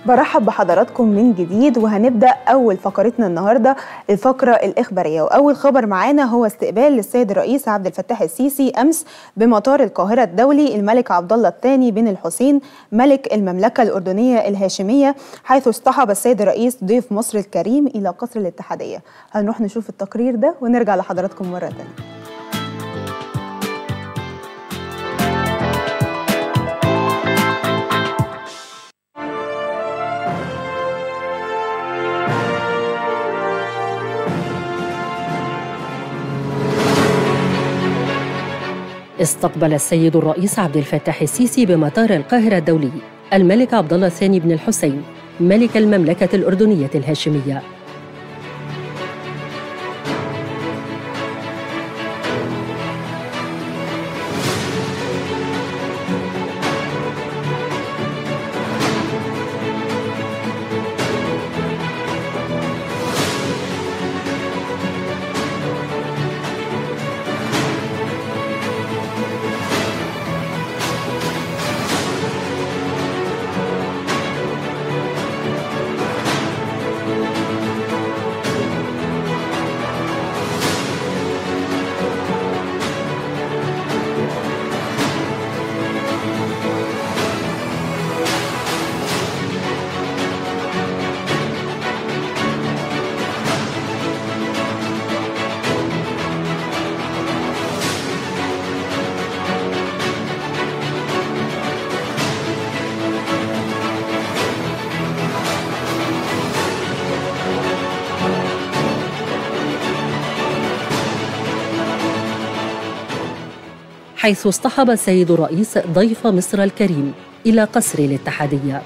برحب بحضراتكم من جديد وهنبدا اول فقرتنا النهارده الفقره الاخباريه واول خبر معانا هو استقبال للسيد الرئيس عبد الفتاح السيسي امس بمطار القاهره الدولي الملك عبد الله الثاني بن الحسين ملك المملكه الاردنيه الهاشميه حيث اصطحب السيد الرئيس ضيف مصر الكريم الى قصر الاتحاديه هنروح نشوف التقرير ده ونرجع لحضراتكم مره ثانيه استقبل السيد الرئيس عبد الفتاح السيسي بمطار القاهرة الدولي الملك عبد الله الثاني بن الحسين ملك المملكة الأردنية الهاشمية حيث اصطحب السيد الرئيس ضيف مصر الكريم إلى قصر الاتحادية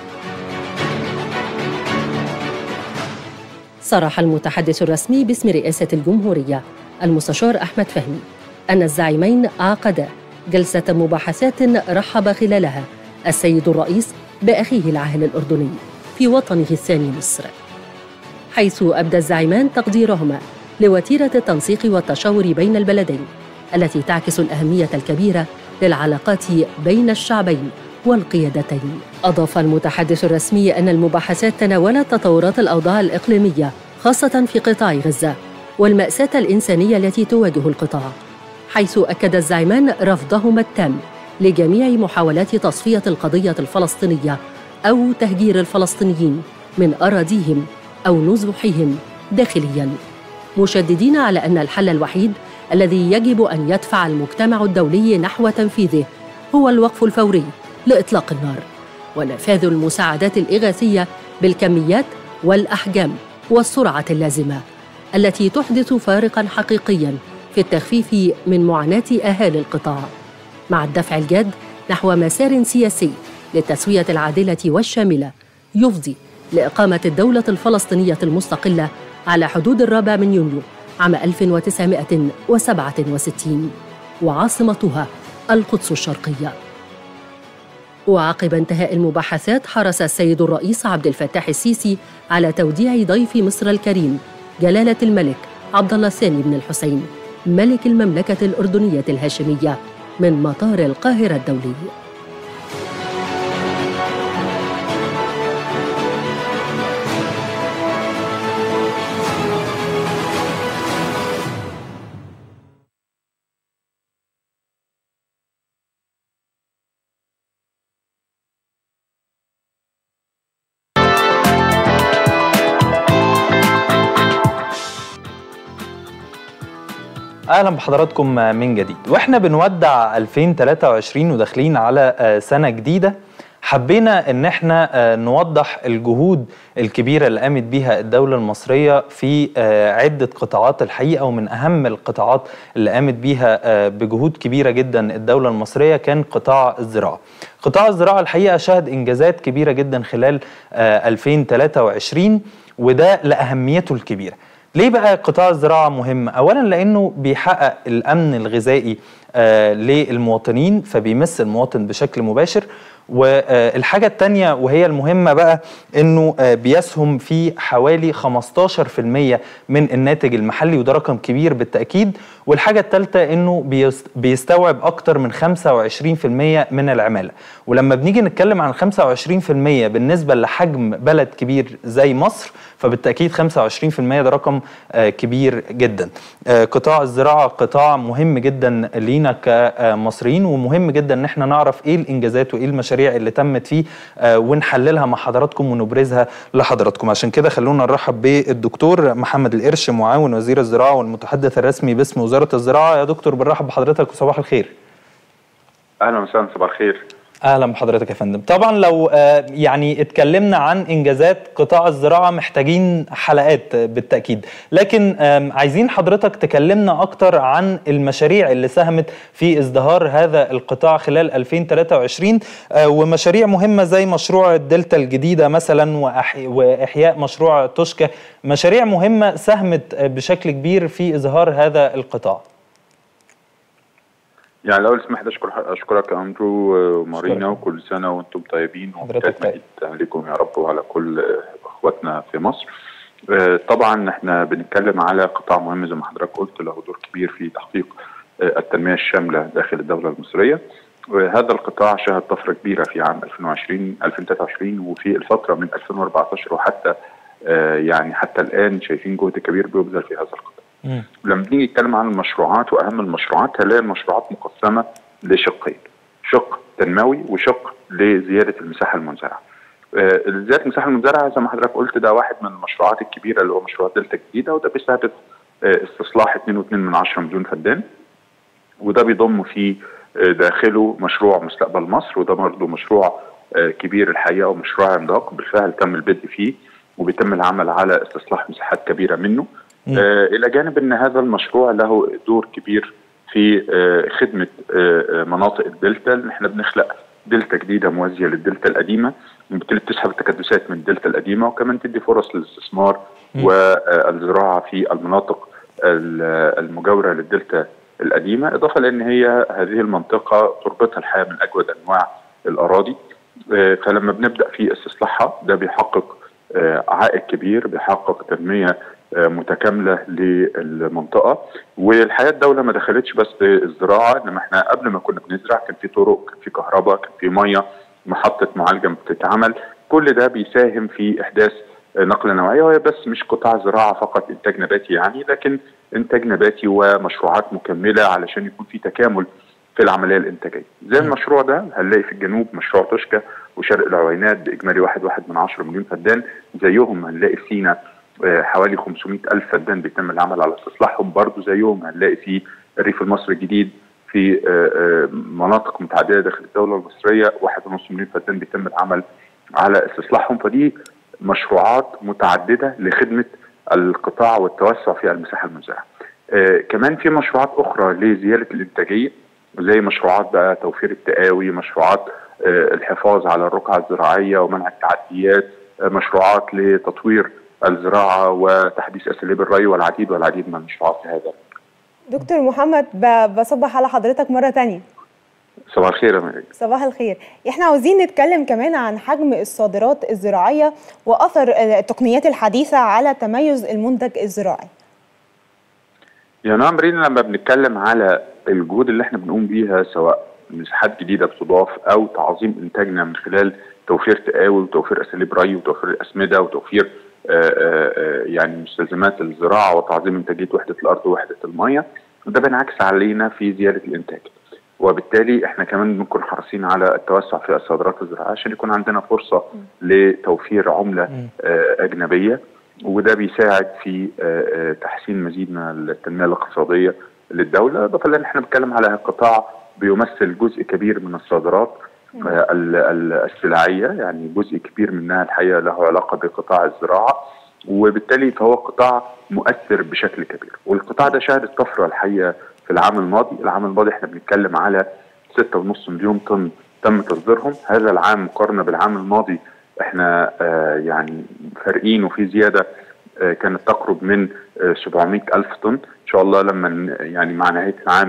صرح المتحدث الرسمي باسم رئاسة الجمهورية المستشار أحمد فهمي أن الزعيمين عقدا جلسة مباحثات رحب خلالها السيد الرئيس بأخيه العاهل الأردني في وطنه الثاني مصر حيث أبدى الزعيمان تقديرهما لوتيرة التنسيق والتشاور بين البلدين التي تعكس الأهمية الكبيرة للعلاقات بين الشعبين والقيادتين. أضاف المتحدث الرسمي أن المباحثات تناولت تطورات الأوضاع الإقليمية خاصة في قطاع غزة والمأساة الإنسانية التي تواجه القطاع، حيث أكد الزعيمان رفضهما التام لجميع محاولات تصفية القضية الفلسطينية أو تهجير الفلسطينيين من أراضيهم أو نزوحهم داخلياً، مشددين على أن الحل الوحيد الذي يجب ان يدفع المجتمع الدولي نحو تنفيذه هو الوقف الفوري لاطلاق النار ونفاذ المساعدات الاغاثيه بالكميات والاحجام والسرعه اللازمه التي تحدث فارقا حقيقيا في التخفيف من معاناه اهالي القطاع مع الدفع الجاد نحو مسار سياسي للتسويه العادله والشامله يفضي لاقامه الدوله الفلسطينيه المستقله على حدود الرابع من يونيو عام 1967 وعاصمتها القدس الشرقية وعقب انتهاء المباحثات حرص السيد الرئيس عبد الفتاح السيسي على توديع ضيف مصر الكريم جلالة الملك عبد الله الثاني بن الحسين ملك المملكة الأردنية الهاشمية من مطار القاهرة الدولي اهلا بحضراتكم من جديد واحنا بنودع 2023 وداخلين على سنه جديده حبينا ان احنا نوضح الجهود الكبيره اللي قامت بيها الدوله المصريه في عده قطاعات الحقيقه ومن اهم القطاعات اللي قامت بيها بجهود كبيره جدا الدوله المصريه كان قطاع الزراعه. قطاع الزراعه الحقيقه شهد انجازات كبيره جدا خلال 2023 وده لاهميته الكبيره. ليه بقى قطاع الزراعة مهم؟ أولا لأنه بيحقق الأمن الغذائي آه للمواطنين فبيمس المواطن بشكل مباشر والحاجة التانية وهي المهمة بقى انه بيسهم في حوالي 15% من الناتج المحلي وده رقم كبير بالتأكيد والحاجة الثالثة انه بيستوعب اكتر من 25% من العمالة ولما بنيجي نتكلم عن 25% بالنسبة لحجم بلد كبير زي مصر فبالتأكيد 25% ده رقم كبير جدا قطاع الزراعة قطاع مهم جدا لينا كمصريين ومهم جدا ان احنا نعرف ايه الانجازات وايه المشاريع اللي تمت فيه ونحللها مع حضراتكم ونبرزها لحضراتكم عشان كده خلونا نرحب بالدكتور محمد القرش معاون وزير الزراعة والمتحدث الرسمي باسم وزارة الزراعة يا دكتور بنرحب بحضرتك وصباح الخير اهلا وسهلا صباح الخير اهلا بحضرتك يا فندم طبعا لو يعني اتكلمنا عن انجازات قطاع الزراعه محتاجين حلقات بالتاكيد لكن عايزين حضرتك تكلمنا اكتر عن المشاريع اللي ساهمت في ازدهار هذا القطاع خلال 2023 ومشاريع مهمه زي مشروع الدلتا الجديده مثلا واحياء مشروع توشكا مشاريع مهمه ساهمت بشكل كبير في ازهار هذا القطاع يعني الاول اسمح لي اشكر اشكرك يا اندرو ومارينا وكل سنه وانتم طيبين حضرتك عليكم يا رب وعلى كل اخواتنا في مصر طبعا احنا بنتكلم على قطاع مهم زي ما حضرتك قلت له دور كبير في تحقيق التنميه الشامله داخل الدوله المصريه هذا القطاع شهد طفره كبيره في عام 2020 2023 وفي الفتره من 2014 وحتى يعني حتى الان شايفين جهد كبير بيبذل في هذا القطاع لما بنيجي نتكلم عن المشروعات واهم المشروعات هنلاقي المشروعات مقسمه لشقين شق تنموي وشق لزياده المساحه المنزرعه. آه زياده المساحه المنزرعه زي ما حضرتك قلت ده واحد من المشروعات الكبيره اللي هو مشروع دلتا الجديده وده بيستهدف آه استصلاح 2.2 مليون فدان وده بيضم في آه داخله مشروع مستقبل مصر وده برضه مشروع آه كبير الحقيقه ومشروع عملاق بالفعل تم البدء فيه وبيتم العمل على استصلاح مساحات كبيره منه آه الى جانب ان هذا المشروع له دور كبير في آه خدمه آه مناطق الدلتا ان احنا بنخلق دلتا جديده موازيه للدلتا القديمه وبالتالي بتسحب التكدسات من الدلتا القديمه وكمان تدي فرص للاستثمار والزراعه في المناطق المجاوره للدلتا القديمه اضافه لان هي هذه المنطقه تربطها الحياه من اجود انواع الاراضي فلما بنبدا في استصلاحها ده بيحقق عائد كبير بيحقق تنميه متكامله للمنطقه والحقيقه الدوله ما دخلتش بس بالزراعه انما احنا قبل ما كنا بنزرع كان في طرق كان في كهرباء كان في ميه محطه معالجه بتتعمل كل ده بيساهم في احداث نقله نوعيه وهي بس مش قطاع زراعه فقط انتاج نباتي يعني لكن انتاج نباتي ومشروعات مكمله علشان يكون في تكامل في العمليه الانتاجيه زي المشروع ده هنلاقي في الجنوب مشروع توشكا وشرق العوينات باجمالي واحد واحد من عشرة مليون فدان زيهم هنلاقي في سينا حوالي 500 ألف فدان بيتم العمل على استصلاحهم برضو زيهم هنلاقي في الريف المصري الجديد في مناطق متعدده داخل الدوله المصريه 1.5 مليون فدان بيتم العمل على استصلاحهم فدي مشروعات متعدده لخدمه القطاع والتوسع في المساحه المزرعه. كمان في مشروعات اخرى لزياده الانتاجيه زي مشروعات بقى توفير التقاوي، مشروعات الحفاظ على الرقعه الزراعيه ومنع التعديات، مشروعات لتطوير الزراعه وتحديث اساليب الري والعديد والعديد من المشروعات في هذا دكتور محمد بصبح على حضرتك مره تانية صباح الخير يا مريم صباح الخير احنا عاوزين نتكلم كمان عن حجم الصادرات الزراعيه واثر التقنيات الحديثه على تميز المنتج الزراعي يا نعم مريم لما بنتكلم على الجهود اللي احنا بنقوم بيها سواء مساحات جديده بتضاف او تعظيم انتاجنا من خلال توفير تقاوي وتوفير اساليب ري وتوفير الاسمده وتوفير آآ آآ يعني مستلزمات الزراعه وتعظيم انتاجيه وحده الارض ووحده الميه ده بينعكس علينا في زياده الانتاج وبالتالي احنا كمان بنكون حريصين على التوسع في الصادرات الزراعيه عشان يكون عندنا فرصه لتوفير عمله اجنبيه وده بيساعد في تحسين مزيد من التنميه الاقتصاديه للدوله اضافه لان احنا بنتكلم على قطاع بيمثل جزء كبير من الصادرات السلعيه يعني جزء كبير منها الحقيقه له علاقه بقطاع الزراعه وبالتالي فهو قطاع مؤثر بشكل كبير والقطاع ده شهد الطفره الحقيقه في العام الماضي العام الماضي احنا بنتكلم على 6.5 مليون طن تم تصديرهم هذا العام مقارنه بالعام الماضي احنا آه يعني فارقين وفي زياده آه كانت تقرب من آه 700 ألف طن إن شاء الله لما يعني مع نهاية العام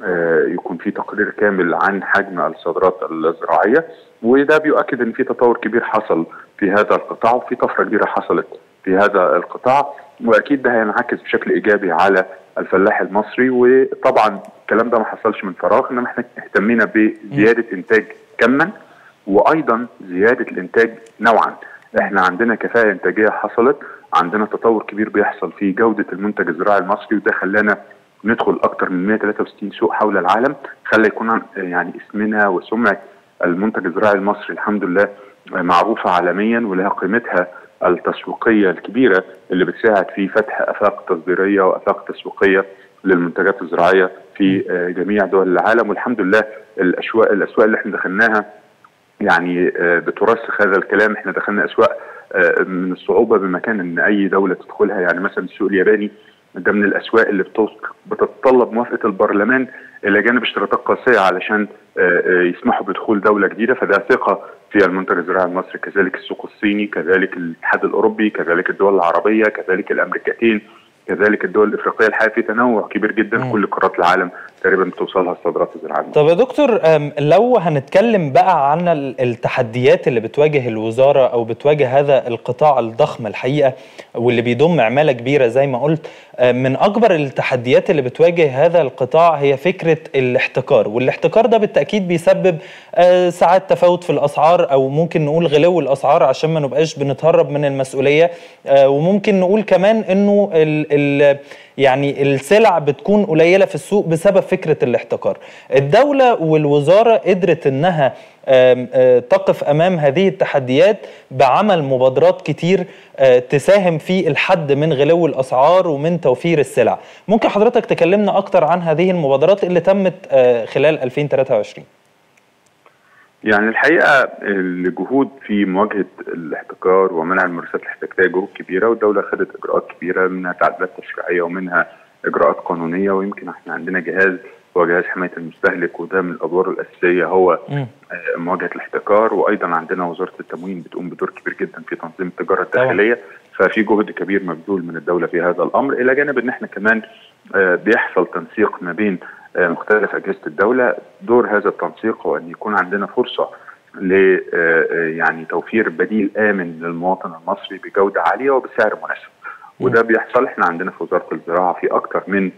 يكون في تقرير كامل عن حجم الصادرات الزراعيه وده بيؤكد ان في تطور كبير حصل في هذا القطاع وفي طفره كبيره حصلت في هذا القطاع واكيد ده هينعكس بشكل ايجابي على الفلاح المصري وطبعا الكلام ده ما حصلش من فراغ انما احنا اهتمينا بزياده انتاج كما وايضا زياده الانتاج نوعا احنا عندنا كفاءه انتاجيه حصلت عندنا تطور كبير بيحصل في جوده المنتج الزراعي المصري وده خلانا ندخل اكثر من 163 سوق حول العالم خلى يكون يعني اسمنا وسمعه المنتج الزراعي المصري الحمد لله معروفه عالميا ولها قيمتها التسويقيه الكبيره اللي بتساعد في فتح افاق تصديريه وافاق تسويقيه للمنتجات الزراعيه في جميع دول العالم والحمد لله الاسواق الاسواق اللي احنا دخلناها يعني بترسخ هذا الكلام احنا دخلنا اسواق من الصعوبه بمكان ان اي دوله تدخلها يعني مثلا السوق الياباني ده من الاسواق اللي بتتطلب موافقه البرلمان الى جانب اشتراطات قاسيه علشان يسمحوا بدخول دوله جديده فده ثقه في المنتج الزراعي المصري كذلك السوق الصيني كذلك الاتحاد الاوروبي كذلك الدول العربيه كذلك الامريكتين كذلك الدول الافريقيه الحقيقه في تنوع كبير جدا في كل قارات العالم تقريبا بتوصلها الصادرات الزراعيه طب يا دكتور لو هنتكلم بقى عن التحديات اللي بتواجه الوزاره او بتواجه هذا القطاع الضخم الحقيقه واللي بيضم عماله كبيره زي ما قلت من اكبر التحديات اللي بتواجه هذا القطاع هي فكره الاحتكار والاحتكار ده بالتاكيد بيسبب ساعات تفاوت في الاسعار او ممكن نقول غلو الاسعار عشان ما نبقاش بنتهرب من المسؤوليه وممكن نقول كمان انه ال ال يعني السلع بتكون قليله في السوق بسبب فكره الاحتكار. الدوله والوزاره قدرت انها تقف امام هذه التحديات بعمل مبادرات كتير تساهم في الحد من غلو الاسعار ومن توفير السلع. ممكن حضرتك تكلمنا اكتر عن هذه المبادرات اللي تمت خلال 2023؟ يعني الحقيقه الجهود في مواجهه الاحتكار ومنع الممارسات الاحتكاريه جهود كبيره والدوله خدت اجراءات كبيره منها تعديلات تشريعيه ومنها اجراءات قانونيه ويمكن احنا عندنا جهاز هو جهاز حمايه المستهلك وده من الادوار الاساسيه هو مواجهه الاحتكار وايضا عندنا وزاره التموين بتقوم بدور كبير جدا في تنظيم التجاره الداخليه ففي جهد كبير مبذول من الدوله في هذا الامر الى جانب ان احنا كمان بيحصل تنسيق ما بين مختلف اجهزه الدوله دور هذا التنسيق هو ان يكون عندنا فرصه ل يعني توفير بديل امن للمواطن المصري بجوده عاليه وبسعر مناسب وده بيحصل احنا عندنا في وزاره الزراعه في اكثر من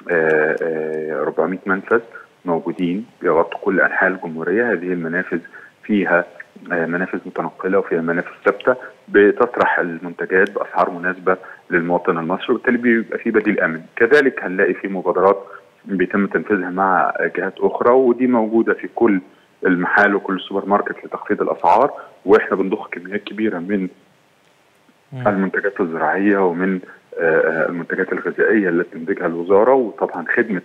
400 منفذ موجودين بيغطوا كل انحاء الجمهوريه هذه المنافذ فيها منافذ متنقله وفيها منافذ ثابته بتطرح المنتجات باسعار مناسبه للمواطن المصري وبالتالي بيبقى في بديل امن كذلك هنلاقي في مبادرات بيتم تنفيذها مع جهات اخرى ودي موجوده في كل المحال وكل السوبر ماركت لتخفيض الاسعار واحنا بنضخ كميات كبيره من المنتجات الزراعيه ومن المنتجات الغذائيه اللي بتنتجها الوزاره وطبعا خدمه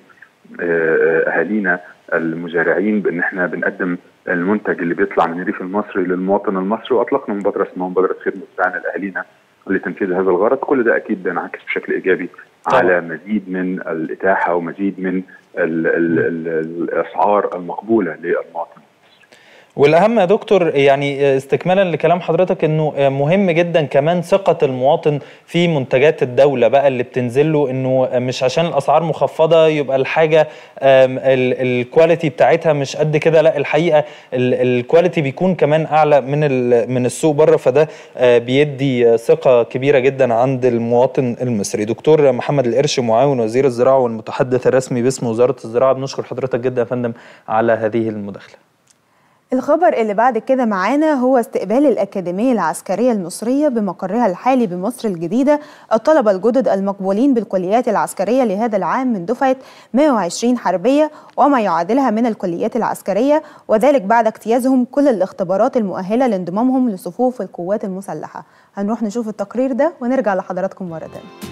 اهالينا المزارعين بان احنا بنقدم المنتج اللي بيطلع من الريف المصري للمواطن المصري واطلقنا مبادره اسمها مبادره خدمه بتاعنا لاهالينا لتنفيذ هذا الغرض كل ده اكيد بينعكس بشكل ايجابي طبعا. على مزيد من الاتاحه ومزيد من ال ال ال الاسعار المقبوله للمواطن والاهم يا دكتور يعني استكمالا لكلام حضرتك انه مهم جدا كمان ثقه المواطن في منتجات الدوله بقى اللي بتنزل له انه مش عشان الاسعار مخفضه يبقى الحاجه الكواليتي بتاعتها مش قد كده لا الحقيقه الكواليتي بيكون كمان اعلى من من السوق بره فده بيدي ثقه كبيره جدا عند المواطن المصري دكتور محمد القرش معاون وزير الزراعه والمتحدث الرسمي باسم وزاره الزراعه بنشكر حضرتك جدا يا فندم على هذه المداخله الخبر اللي بعد كده معانا هو استقبال الأكاديمية العسكرية المصرية بمقرها الحالي بمصر الجديدة الطلبة الجدد المقبولين بالكليات العسكرية لهذا العام من دفعة 120 حربية وما يعادلها من الكليات العسكرية وذلك بعد اجتيازهم كل الاختبارات المؤهلة لانضمامهم لصفوف القوات المسلحة هنروح نشوف التقرير ده ونرجع لحضراتكم مرة تانية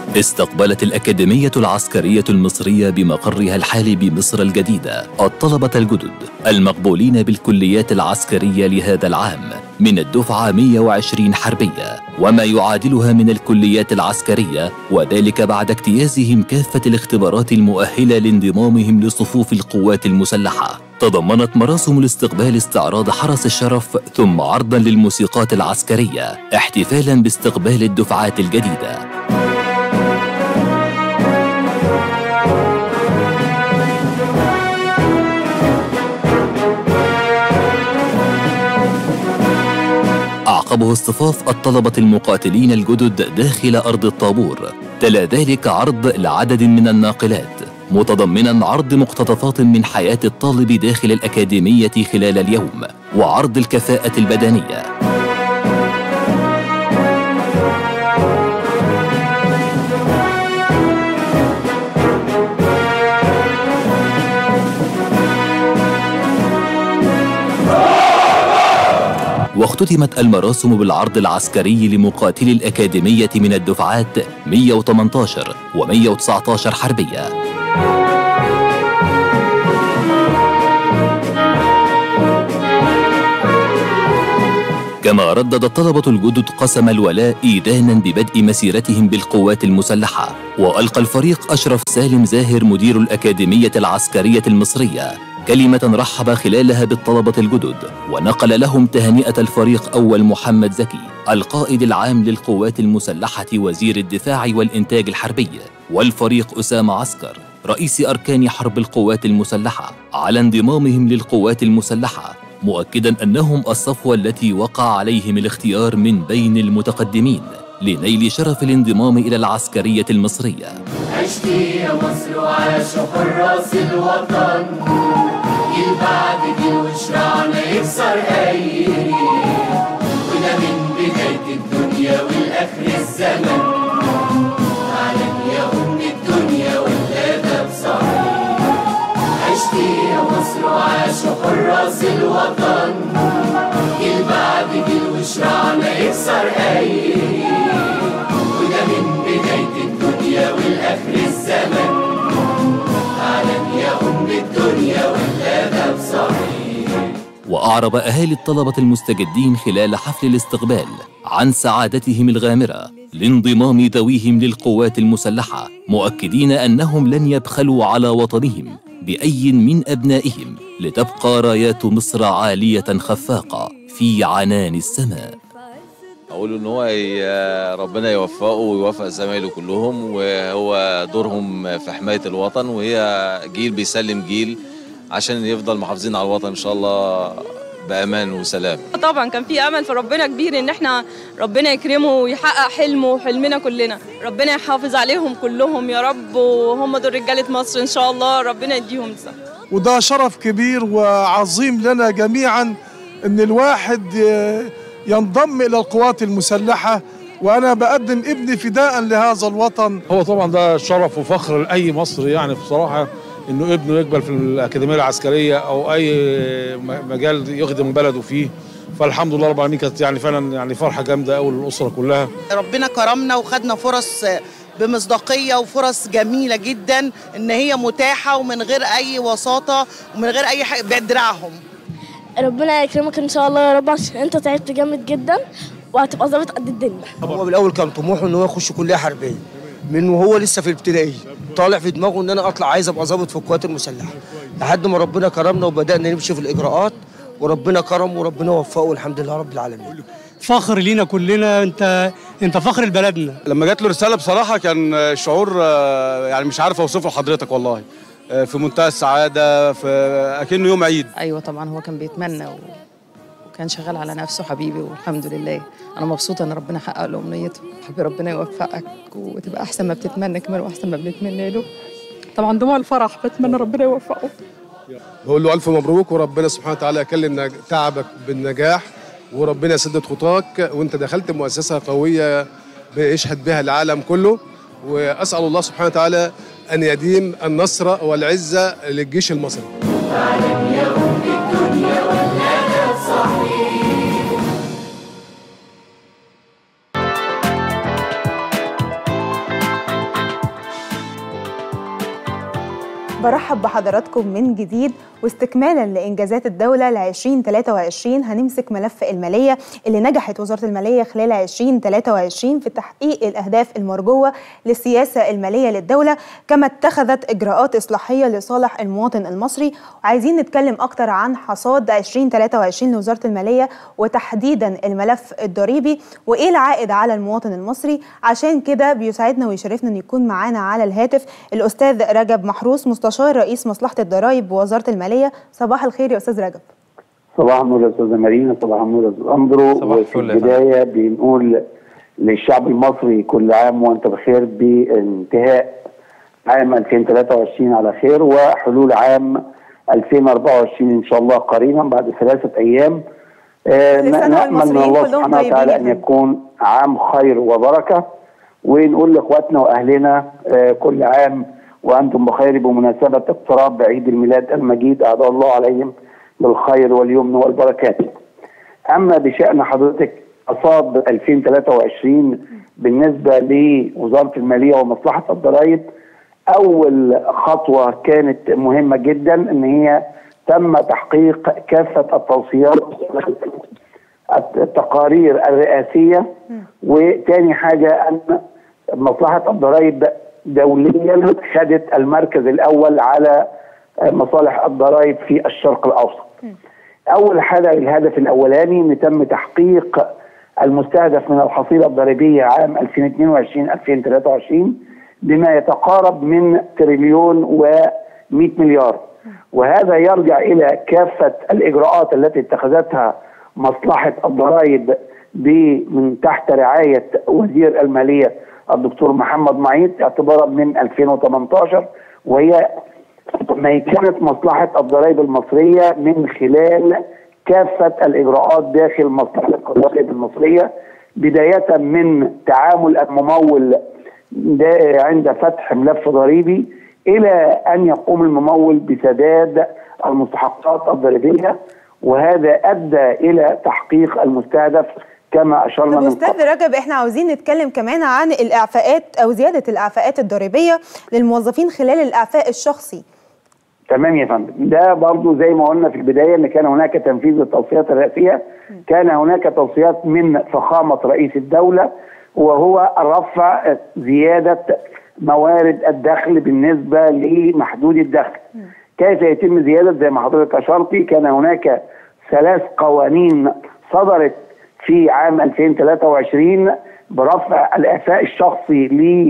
استقبلت الأكاديمية العسكرية المصرية بمقرها الحالي بمصر الجديدة الطلبة الجدد المقبولين بالكليات العسكرية لهذا العام من الدفعة 120 حربية وما يعادلها من الكليات العسكرية وذلك بعد اجتيازهم كافة الاختبارات المؤهلة لانضمامهم لصفوف القوات المسلحة تضمنت مراسم الاستقبال استعراض حرس الشرف ثم عرضا للموسيقات العسكرية احتفالا باستقبال الدفعات الجديدة أعقبه اصطفاف الطلبة المقاتلين الجدد داخل أرض الطابور تلا ذلك عرض لعدد من الناقلات متضمنا عرض مقتطفات من حياة الطالب داخل الأكاديمية خلال اليوم وعرض الكفاءة البدنية واختتمت المراسم بالعرض العسكري لمقاتلي الأكاديمية من الدفعات 118 و 119 حربية كما ردد الطلبة الجدد قسم الولاء إيذانا ببدء مسيرتهم بالقوات المسلحة وألقى الفريق أشرف سالم زاهر مدير الأكاديمية العسكرية المصرية كلمة رحب خلالها بالطلبة الجدد ونقل لهم تهنئة الفريق أول محمد زكي القائد العام للقوات المسلحة وزير الدفاع والإنتاج الحربي والفريق أسامة عسكر رئيس أركان حرب القوات المسلحة على انضمامهم للقوات المسلحة مؤكدا أنهم الصفوة التي وقع عليهم الاختيار من بين المتقدمين لنيل شرف الانضمام إلى العسكرية المصرية عشتي يا مصر وعاشوا حراس الوطن جيل بعد جيل وشرعنا يكسر أي ريح وده من بداية الدنيا والآخر الزمن علم يا أم الدنيا والأدب صحيح عشتي يا مصر وعاشوا حراس الوطن جيل بعد جيل وشرعنا يكسر أي ريح وده من بداية الدنيا والآخر الزمن علم يا أم الدنيا والأدب صحيح وأعرب أهالي الطلبة المستجدين خلال حفل الاستقبال عن سعادتهم الغامرة لانضمام ذويهم للقوات المسلحة مؤكدين أنهم لن يبخلوا على وطنهم بأي من أبنائهم لتبقى رايات مصر عالية خفاقة في عنان السماء اقول ان هو ي- ربنا يوفقه ويوفق زمايله كلهم وهو دورهم في حمايه الوطن وهي جيل بيسلم جيل عشان يفضل محافظين على الوطن ان شاء الله بامان وسلام طبعا كان في امل في ربنا كبير ان احنا ربنا يكرمه ويحقق حلمه وحلمنا كلنا ربنا يحافظ عليهم كلهم يا رب وهم دول رجاله مصر ان شاء الله ربنا يديهم الصحة وده شرف كبير وعظيم لنا جميعا ان الواحد ي- ينضم الى القوات المسلحه وانا بقدم ابني فداء لهذا الوطن هو طبعا ده شرف وفخر لاي مصري يعني بصراحه انه ابنه يقبل في الاكاديميه العسكريه او اي م- مجال يخدم بلده فيه فالحمد لله رب العالمين كانت يعني فعلا يعني فرحه جامده قوي للاسره كلها ربنا كرمنا وخدنا فرص بمصداقيه وفرص جميله جدا ان هي متاحه ومن غير اي وساطه ومن غير اي حاجه بدراعهم ربنا يكرمك ان شاء الله يا رب عشان انت تعبت جامد جدا وهتبقى ظابط قد الدنيا هو بالاول كان طموحه ان هو يخش كليه حربيه من وهو لسه في الابتدائي طالع في دماغه ان انا اطلع عايز ابقى ظابط في القوات المسلحه لحد ما ربنا كرمنا وبدانا نمشي في الاجراءات وربنا كرم وربنا وفقه والحمد لله رب العالمين فخر لينا كلنا انت انت فخر لبلدنا لما جات له رساله بصراحه كان شعور آه، يعني مش عارف اوصفه لحضرتك والله آه، في منتهى السعاده في اكنه يوم عيد ايوه طبعا هو كان بيتمنى و... وكان شغال على نفسه حبيبي والحمد لله انا مبسوطه ان ربنا حقق له امنيته حبيبي ربنا يوفقك وتبقى احسن ما بتتمنى كمان واحسن ما بنتمنى له طبعا دموع الفرح بتمنى ربنا يوفقه بقول له ألف مبروك وربنا سبحانه وتعالى يكلم نج- تعبك بالنجاح وربنا يسدد خطاك وانت دخلت مؤسسة قوية بيشهد بها العالم كله وأسأل الله سبحانه وتعالى أن يديم النصر والعزة للجيش المصري علم يا أم الدنيا والأدب صحيح برحب بحضراتكم من جديد واستكمالا لإنجازات الدولة ل 2023 هنمسك ملف المالية اللي نجحت وزارة المالية خلال 2023 في تحقيق الأهداف المرجوة للسياسة المالية للدولة كما اتخذت إجراءات إصلاحية لصالح المواطن المصري وعايزين نتكلم أكتر عن حصاد 2023 لوزارة المالية وتحديدا الملف الضريبي وإيه العائد على المواطن المصري عشان كده بيسعدنا ويشرفنا أن يكون معانا على الهاتف الأستاذ رجب محروس مستشار رئيس مصلحة الضرائب بوزارة المالية صباح الخير يا أستاذ رجب صباح النور يا استاذه مارينا صباح النور يا استاذ اندرو صباح وفي الفل يا البدايه بنقول للشعب المصري كل عام وانت بخير بانتهاء عام 2023 على خير وحلول عام 2024 ان شاء الله قريبا بعد ثلاثه ايام آه، كل سنة نامل من والمصريين الله كلهم سبحانه طيبين وتعالى يا ان فندم. يكون عام خير وبركه ونقول لاخواتنا واهلنا آه، كل عام وانتم بخير بمناسبه اقتراب بعيد الميلاد المجيد اعاد الله عليهم بالخير واليمن والبركات. اما بشان حضرتك حصاد 2023 بالنسبه لوزاره الماليه ومصلحه الضرائب اول خطوه كانت مهمه جدا ان هي تم تحقيق كافه التوصيات التقارير الرئاسيه وتاني حاجه ان مصلحه الضرائب دوليا خدت المركز الاول على مصالح الضرائب في الشرق الاوسط. اول حاجه الهدف الاولاني ان تم تحقيق المستهدف من الحصيله الضريبيه عام 2022 2023 بما يتقارب من تريليون و100 مليار وهذا يرجع الى كافه الاجراءات التي اتخذتها مصلحه الضرائب ب- من تحت رعايه وزير الماليه الدكتور محمد معيط اعتبارا من 2018 وهي ميكنه مصلحه الضرائب المصريه من خلال كافه الاجراءات داخل مصلحه الضرائب المصريه بدايه من تعامل الممول ده عند فتح ملف ضريبي الى ان يقوم الممول بسداد المستحقات الضريبيه وهذا ادى الى تحقيق المستهدف كما اشرنا طب من أستاذ رجب إحنا عاوزين نتكلم كمان عن الإعفاءات أو زيادة الإعفاءات الضريبية للموظفين خلال الإعفاء الشخصي تمام يا فندم ده برضو زي ما قلنا في البدايه ان كان هناك تنفيذ للتوصيات الرئاسيه كان هناك توصيات من فخامه رئيس الدوله وهو رفع زياده موارد الدخل بالنسبه لمحدود الدخل كيف يتم زياده زي ما حضرتك اشرتي كان هناك ثلاث قوانين صدرت في عام 2023 برفع الاعفاء الشخصي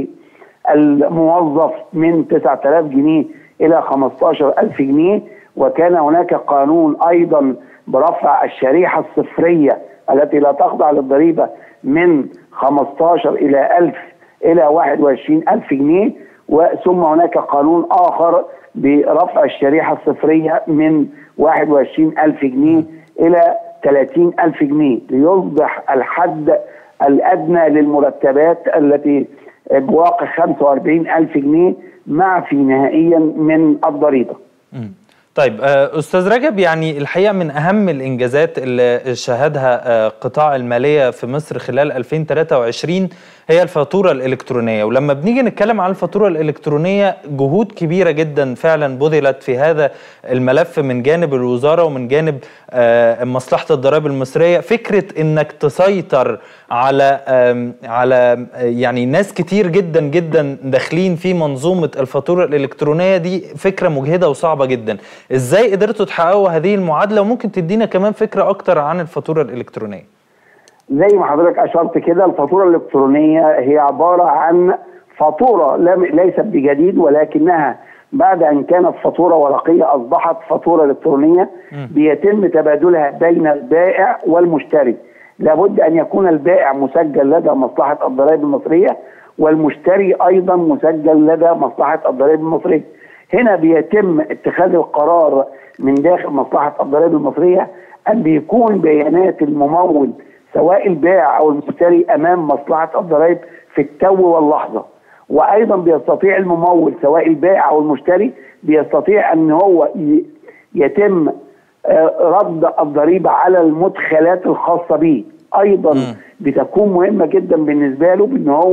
للموظف من 9000 جنيه الى 15000 جنيه وكان هناك قانون ايضا برفع الشريحه الصفريه التي لا تخضع للضريبه من 15 الى 1000 الى 21000 جنيه وثم هناك قانون اخر برفع الشريحه الصفريه من 21000 جنيه الى 30000 جنيه ليصبح الحد الادنى للمرتبات التي بواقع 45000 جنيه معفي نهائيا من الضريبه. طيب آه، استاذ رجب يعني الحقيقه من اهم الانجازات اللي شهدها آه، قطاع الماليه في مصر خلال 2023 هي الفاتوره الالكترونيه ولما بنيجي نتكلم عن الفاتوره الالكترونيه جهود كبيره جدا فعلا بذلت في هذا الملف من جانب الوزاره ومن جانب آه، مصلحه الضرائب المصريه فكره انك تسيطر على آم، على آه، يعني ناس كتير جدا جدا داخلين في منظومه الفاتوره الالكترونيه دي فكره مجهده وصعبه جدا ازاي قدرتوا تحققوا هذه المعادله وممكن تدينا كمان فكره اكتر عن الفاتوره الالكترونيه زي ما حضرتك اشرت كده الفاتوره الالكترونيه هي عباره عن فاتوره لم- ليست بجديد ولكنها بعد ان كانت فاتوره ورقيه اصبحت فاتوره الكترونيه بيتم تبادلها بين البائع والمشتري لابد ان يكون البائع مسجل لدى مصلحه الضرائب المصريه والمشتري ايضا مسجل لدى مصلحه الضرائب المصريه هنا بيتم اتخاذ القرار من داخل مصلحه الضرائب المصريه ان بيكون بيانات الممول سواء البائع او المشتري امام مصلحه الضرائب في التو واللحظه وايضا بيستطيع الممول سواء البائع او المشتري بيستطيع ان هو ي- يتم آه، رد الضريبه على المدخلات الخاصه به ايضا بتكون مهمه جدا بالنسبه له بان هو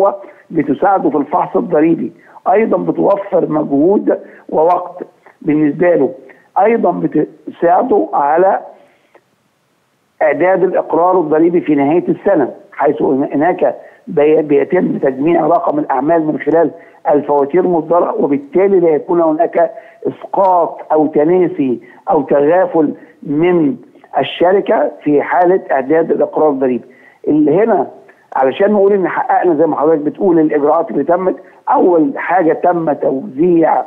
بتساعده في الفحص الضريبي ايضا بتوفر مجهود ووقت بالنسبه له ايضا بتساعده على اعداد الاقرار الضريبي في نهايه السنه حيث هناك بي- بيتم تجميع رقم الاعمال من خلال الفواتير المصدره وبالتالي لا يكون هناك اسقاط او تناسي او تغافل من الشركه في حاله اعداد الاقرار الضريبي. اللي هنا علشان نقول ان حققنا زي ما حضرتك بتقول الاجراءات اللي تمت اول حاجه تم توزيع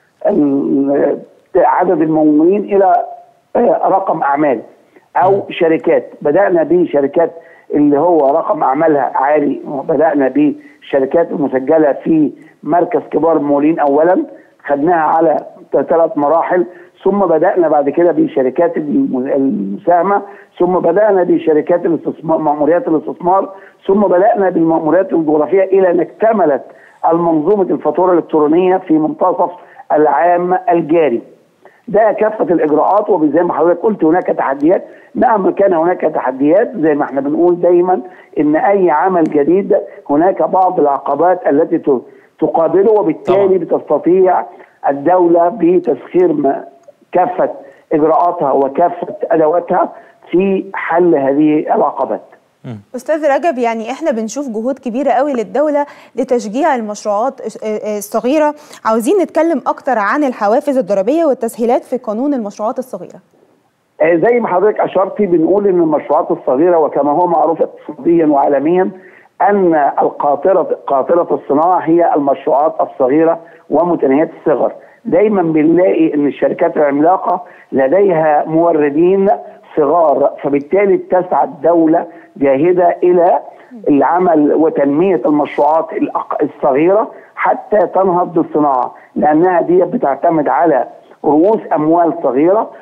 ال- عدد الممولين الى آه، رقم اعمال او شركات بدانا بشركات اللي هو رقم اعمالها عالي بدانا بالشركات المسجله في مركز كبار الممولين اولا خدناها على ثلاث مراحل ثم بدانا بعد كده بشركات الم- المساهمه ثم بدانا بشركات الاستثمار مأموريات الاستثمار ثم بدانا بالمأموريات الجغرافيه الى ان اكتملت المنظومه الفاتوره الالكترونيه في منتصف العام الجاري. ده كافه الاجراءات وزي ما حضرتك قلت هناك تحديات مهما كان هناك تحديات زي ما احنا بنقول دايما ان اي عمل جديد هناك بعض العقبات التي ت- تقابله وبالتالي بتستطيع الدوله بتسخير ما- كافه اجراءاتها وكافه ادواتها في حل هذه العقبات. استاذ رجب يعني احنا بنشوف جهود كبيره قوي للدوله لتشجيع المشروعات الصغيره عاوزين نتكلم اكتر عن الحوافز الضريبيه والتسهيلات في قانون المشروعات الصغيره آه، زي ما حضرتك اشرتي بنقول ان المشروعات الصغيره وكما هو معروف اقتصاديا وعالميا ان القاطره قاطره الصناعه هي المشروعات الصغيره ومتناهيه الصغر دايما بنلاقي ان الشركات العملاقه لديها موردين صغار فبالتالي تسعى الدوله جاهده الى العمل وتنميه المشروعات الأق- الصغيره حتى تنهض بالصناعه لانها دي بتعتمد على رؤوس اموال صغيره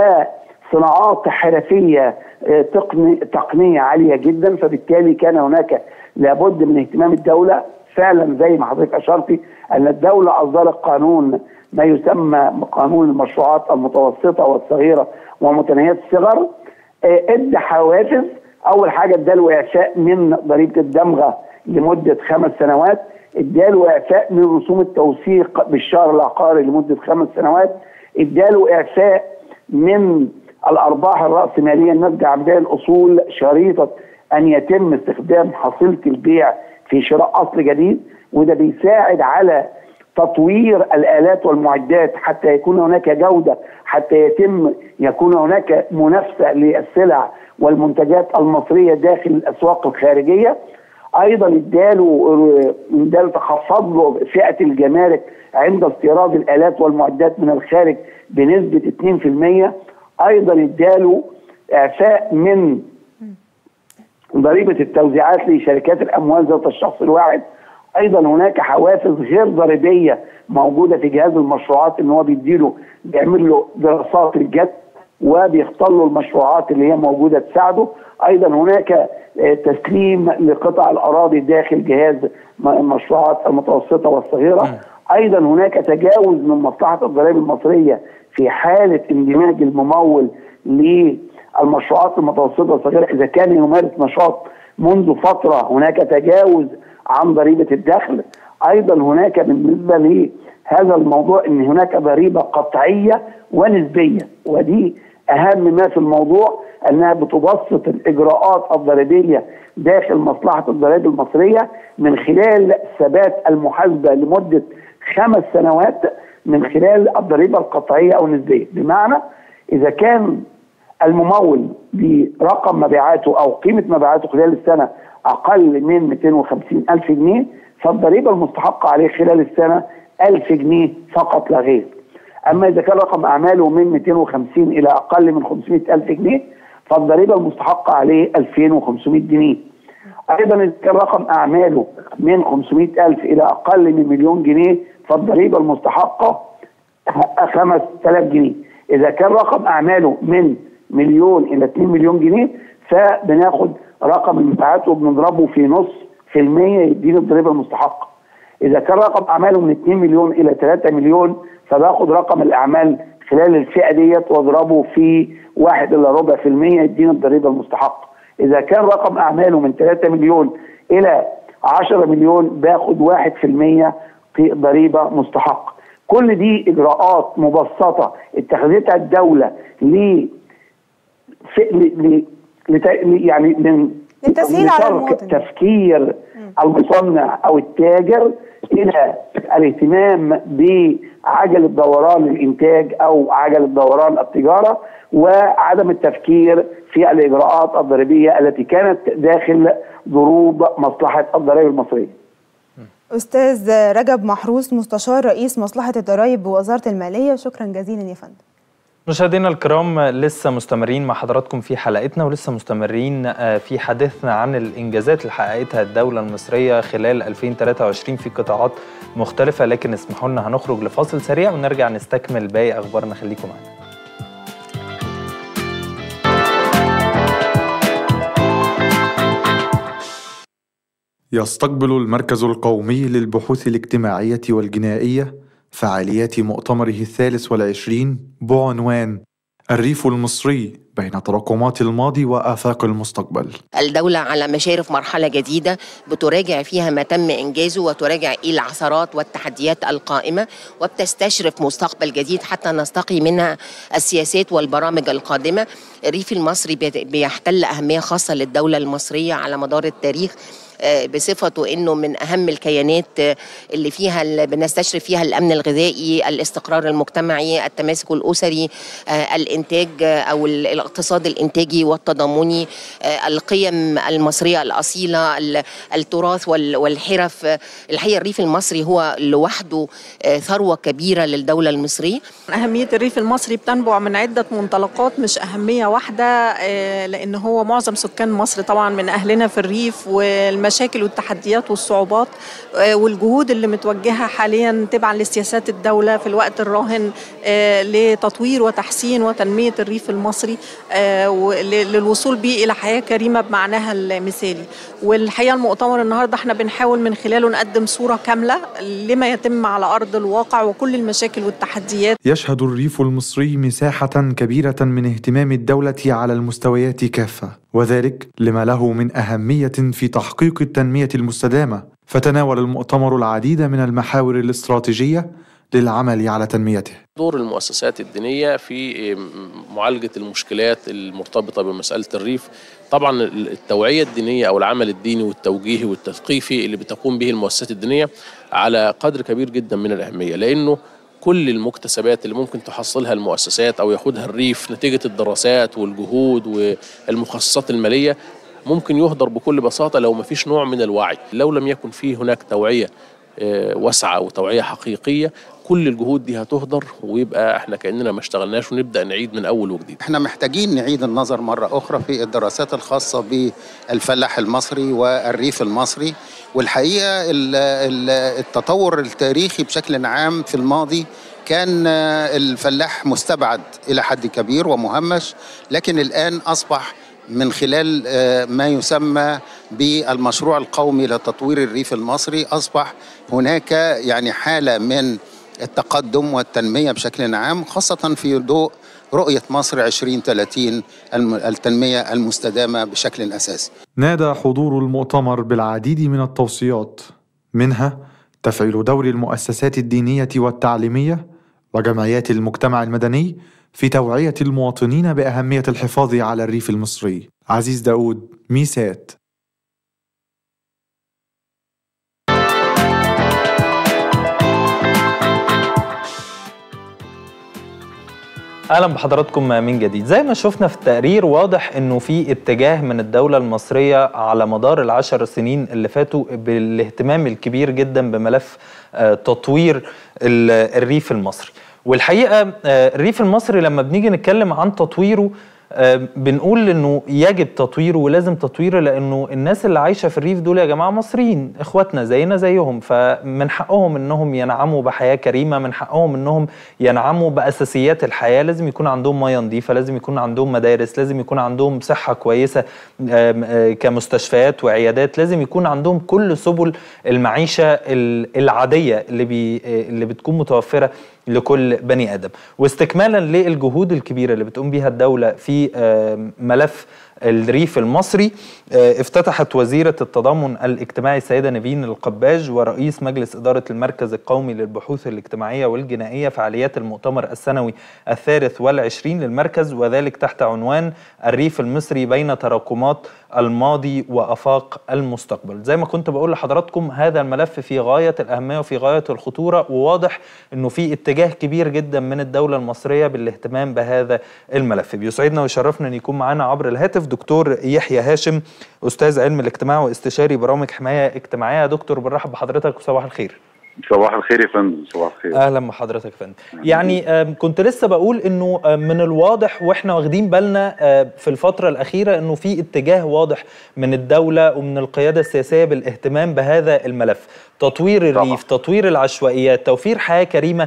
وصناعات حرفيه آه، تقني تقنيه عاليه جدا فبالتالي كان هناك لابد من اهتمام الدوله فعلا زي ما حضرتك اشرتي ان الدوله اصدرت قانون ما يسمى قانون المشروعات المتوسطه والصغيره ومتناهيه الصغر آه، ادى حوافز اول حاجه اداله اعفاء من ضريبه الدمغه لمده خمس سنوات اداله اعفاء من رسوم التوثيق بالشهر العقاري لمده خمس سنوات اداله اعفاء من الارباح الراسماليه الناتجه عن بيع الاصول شريطه ان يتم استخدام حصيله البيع في شراء اصل جديد وده بيساعد على تطوير الالات والمعدات حتى يكون هناك جوده حتى يتم يكون هناك منافسه للسلع والمنتجات المصريه داخل الاسواق الخارجيه ايضا اداله اداله تخفض له فئه الجمارك عند استيراد الالات والمعدات من الخارج بنسبه 2% ايضا اداله اعفاء من ضريبه التوزيعات لشركات الاموال ذات الشخص الواحد ايضا هناك حوافز غير ضريبيه موجوده في جهاز المشروعات ان هو بيديله بيعمل له دراسات الجد وبيختار له المشروعات اللي هي موجوده تساعده ايضا هناك آه، تسليم لقطع الاراضي داخل جهاز م- المشروعات المتوسطه والصغيره ايضا هناك تجاوز من مصلحه الضرائب المصريه في حاله اندماج الممول للمشروعات المتوسطه والصغيره اذا كان يمارس نشاط منذ فتره هناك تجاوز عن ضريبه الدخل ايضا هناك بالنسبه لهذا الموضوع ان هناك ضريبه قطعيه ونسبيه ودي اهم ما في الموضوع انها بتبسط الاجراءات الضريبيه داخل مصلحه الضرائب المصريه من خلال ثبات المحاسبه لمده خمس سنوات من خلال الضريبه القطعيه او النسبيه بمعنى اذا كان الممول برقم مبيعاته او قيمه مبيعاته خلال السنه اقل من 250 الف جنيه فالضريبه المستحقه عليه خلال السنه 1000 جنيه فقط لا غير اما اذا كان رقم اعماله من 250 الى اقل من 500 الف جنيه فالضريبه المستحقه عليه 2500 جنيه ايضا اذا كان رقم اعماله من 500 الف الى اقل من مليون جنيه فالضريبه المستحقه 5000 جنيه اذا كان رقم اعماله من مليون الى 2 مليون جنيه فبناخد رقم المبيعات وبنضربه في نص في المية يدينا الضريبه المستحقه اذا كان رقم اعماله من 2 مليون الى 3 مليون فباخد رقم الاعمال خلال الفئه ديت واضربه في واحد الا ربع في المية يدينا الضريبه المستحقه اذا كان رقم اعماله من 3 مليون الى 10 مليون باخد 1% في ضريبه مستحقه كل دي اجراءات مبسطه اتخذتها الدوله ل في- ل- ل- لت- ل- يعني من للتسهيل على لترك المواطن. تفكير المصنع او التاجر الى الاهتمام بعجله دوران الانتاج او عجله دوران التجاره وعدم التفكير في الاجراءات الضريبيه التي كانت داخل ضروب مصلحه الضرائب المصريه. استاذ رجب محروس مستشار رئيس مصلحه الضرائب بوزاره الماليه شكرا جزيلا يا فندم مشاهدينا الكرام لسه مستمرين مع حضراتكم في حلقتنا ولسه مستمرين آه، في حديثنا عن الانجازات اللي حققتها الدوله المصريه خلال 2023 في قطاعات مختلفه لكن اسمحوا لنا هنخرج لفاصل سريع ونرجع نستكمل باقي اخبارنا خليكم معانا يستقبل المركز القومي للبحوث الاجتماعية والجنائية فعاليات مؤتمره الثالث والعشرين بعنوان الريف المصري بين تراكمات الماضي وآفاق المستقبل الدولة على مشارف مرحلة جديدة بتراجع فيها ما تم إنجازه وتراجع إيه العثرات والتحديات القائمة وبتستشرف مستقبل جديد حتى نستقي منها السياسات والبرامج القادمة الريف المصري بيت- بيحتل أهمية خاصة للدولة المصرية على مدار التاريخ آه، بصفته انه من اهم الكيانات آه، اللي فيها اللي بنستشرف فيها الامن الغذائي، الاستقرار المجتمعي، التماسك الاسري، آه، الانتاج آه، او ال- الاقتصاد الانتاجي والتضامني، آه، القيم المصريه الاصيله، ال- التراث وال- والحرف، آه، الحقيقه الريف المصري هو لوحده آه، ثروه كبيره للدوله المصريه. أهمية الريف المصري بتنبع من عدة منطلقات مش أهمية واحدة آه، لأن هو معظم سكان مصر طبعا من أهلنا في الريف والمشاكل والتحديات والصعوبات آه، والجهود اللي متوجهة حاليا تبعا لسياسات الدولة في الوقت الراهن آه، لتطوير وتحسين وتنمية الريف المصري آه، ول- للوصول به إلى حياة كريمة بمعناها المثالي والحقيقة المؤتمر النهاردة احنا بنحاول من خلاله نقدم صورة كاملة لما يتم على أرض الواقع وكل المشاكل والتحديات يشهد الريف المصري مساحة كبيرة من اهتمام الدولة على المستويات كافة وذلك لما له من أهمية في تحقيق التنمية المستدامة فتناول المؤتمر العديد من المحاور الاستراتيجية للعمل على تنميته دور المؤسسات الدينية في معالجة المشكلات المرتبطة بمسألة الريف طبعا التوعية الدينية أو العمل الديني والتوجيهي والتثقيفي اللي بتقوم به المؤسسات الدينية على قدر كبير جدا من الأهمية لأنه كل المكتسبات اللي ممكن تحصلها المؤسسات أو ياخدها الريف نتيجة الدراسات والجهود والمخصصات المالية ممكن يهدر بكل بساطة لو ما فيش نوع من الوعي لو لم يكن فيه هناك توعية آه، واسعة وتوعية حقيقية كل الجهود دي هتهدر ويبقى احنا كأننا ما اشتغلناش ونبدأ نعيد من أول وجديد احنا محتاجين نعيد النظر مرة أخرى في الدراسات الخاصة بالفلاح المصري والريف المصري والحقيقة ال- ال- التطور التاريخي بشكل عام في الماضي كان آه، الفلاح مستبعد إلى حد كبير ومهمش لكن الآن أصبح من خلال آه، ما يسمى بالمشروع القومي لتطوير الريف المصري أصبح هناك يعني حالة من التقدم والتنمية بشكل عام خاصة في ضوء رؤية مصر 2030 الم- التنمية المستدامة بشكل أساسي نادى حضور المؤتمر بالعديد من التوصيات منها تفعيل دور المؤسسات الدينية والتعليمية وجمعيات المجتمع المدني في توعية المواطنين بأهمية الحفاظ على الريف المصري عزيز داود ميسات اهلا بحضراتكم من جديد زي ما شفنا في التقرير واضح انه في اتجاه من الدوله المصريه على مدار العشر سنين اللي فاتوا بالاهتمام الكبير جدا بملف آه، تطوير ال- الريف المصري والحقيقه آه، الريف المصري لما بنيجي نتكلم عن تطويره آه، بنقول انه يجب تطويره ولازم تطويره لانه الناس اللي عايشه في الريف دول يا جماعه مصريين اخواتنا زينا زيهم فمن حقهم انهم ينعموا بحياه كريمه من حقهم انهم ينعموا باساسيات الحياه لازم يكون عندهم ميه نظيفه لازم يكون عندهم مدارس لازم يكون عندهم صحه كويسه آم، آه، كمستشفيات وعيادات لازم يكون عندهم كل سبل المعيشه ال- العاديه اللي بي آه، اللي بتكون متوفره لكل بني ادم واستكمالا للجهود الكبيره اللي بتقوم بيها الدوله في آم، ملف الريف المصري آه، افتتحت وزيرة التضامن الاجتماعي السيدة نيفين القباج ورئيس مجلس إدارة المركز القومي للبحوث الاجتماعية والجنائية فعاليات المؤتمر السنوي الثالث والعشرين للمركز وذلك تحت عنوان الريف المصري بين تراكمات الماضي وافاق المستقبل زي ما كنت بقول لحضراتكم هذا الملف في غايه الاهميه وفي غايه الخطوره وواضح انه في اتجاه كبير جدا من الدوله المصريه بالاهتمام بهذا الملف بيسعدنا ويشرفنا ان يكون معنا عبر الهاتف دكتور يحيى هاشم استاذ علم الاجتماع واستشاري برامج حمايه اجتماعيه دكتور برحب بحضرتك وصباح الخير صباح الخير يا فندم صباح الخير اهلا بحضرتك يا فندم يعني آم، كنت لسه بقول انه آم، من الواضح واحنا واخدين بالنا آم، في الفتره الاخيره انه في اتجاه واضح من الدوله ومن القياده السياسيه بالاهتمام بهذا الملف تطوير الريف تطوير العشوائيات توفير حياه كريمه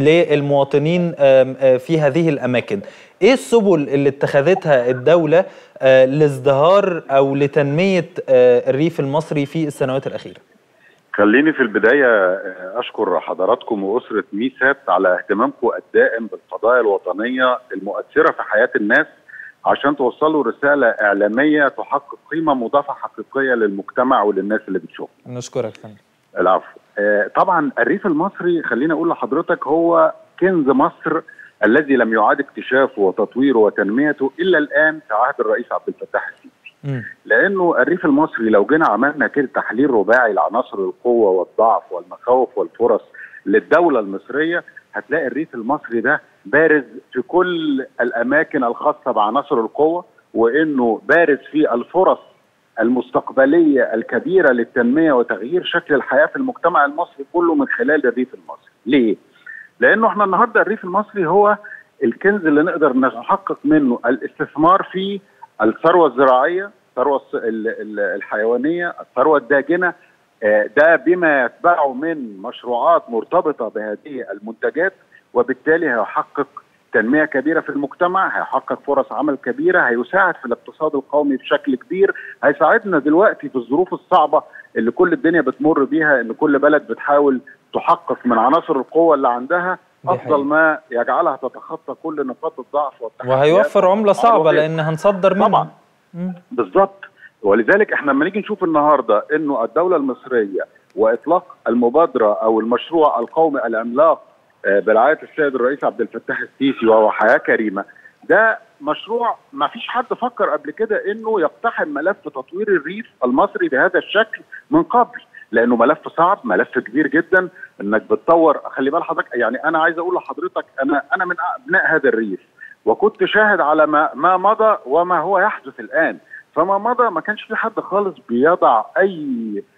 للمواطنين آم، آه، في هذه الاماكن ايه السبل اللي اتخذتها الدوله آه، لازدهار او لتنميه آه، الريف المصري في السنوات الاخيره خليني في البداية آه، أشكر حضراتكم وأسرة ميسات على اهتمامكم الدائم بالقضايا الوطنية المؤثرة في حياة الناس عشان توصلوا رسالة إعلامية تحقق قيمة مضافة حقيقية للمجتمع وللناس اللي بتشوفها نشكرك يا فندم العفو آه، طبعا الريف المصري خليني اقول لحضرتك هو كنز مصر الذي لم يعاد اكتشافه وتطويره وتنميته الا الان في عهد الرئيس عبد الفتاح السيسي لانه الريف المصري لو جينا عملنا كده تحليل رباعي لعناصر القوه والضعف والمخاوف والفرص للدوله المصريه هتلاقي الريف المصري ده بارز في كل الاماكن الخاصه بعناصر القوه وانه بارز في الفرص المستقبليه الكبيره للتنميه وتغيير شكل الحياه في المجتمع المصري كله من خلال الريف المصري. ليه؟ لانه احنا النهارده الريف المصري هو الكنز اللي نقدر نحقق منه الاستثمار في الثروه الزراعيه، الثروه الس- ال- ال- الحيوانيه، الثروه الداجنه آه، ده بما يتبعه من مشروعات مرتبطه بهذه المنتجات وبالتالي هيحقق تنميه كبيره في المجتمع، هيحقق فرص عمل كبيره، هيساعد في الاقتصاد القومي بشكل كبير، هيساعدنا دلوقتي في الظروف الصعبه اللي كل الدنيا بتمر بيها ان كل بلد بتحاول تحقق من عناصر القوه اللي عندها افضل ما يجعلها تتخطى كل نقاط الضعف والتحديات وهيوفر عمله صعبه والمعروضات. لان هنصدر منها طبعا بالظبط ولذلك احنا لما نيجي نشوف النهارده انه الدوله المصريه واطلاق المبادره او المشروع القومي العملاق آه، برعايه السيد الرئيس عبد الفتاح السيسي وهو حياه كريمه ده مشروع ما فيش حد فكر قبل كده انه يقتحم ملف تطوير الريف المصري بهذا الشكل من قبل لانه ملف صعب ملف كبير جدا انك بتطور خلي بال حضرتك يعني انا عايز اقول لحضرتك انا انا من ابناء هذا الريف وكنت شاهد على ما ما مضى وما هو يحدث الان فما مضى ما كانش في حد خالص بيضع اي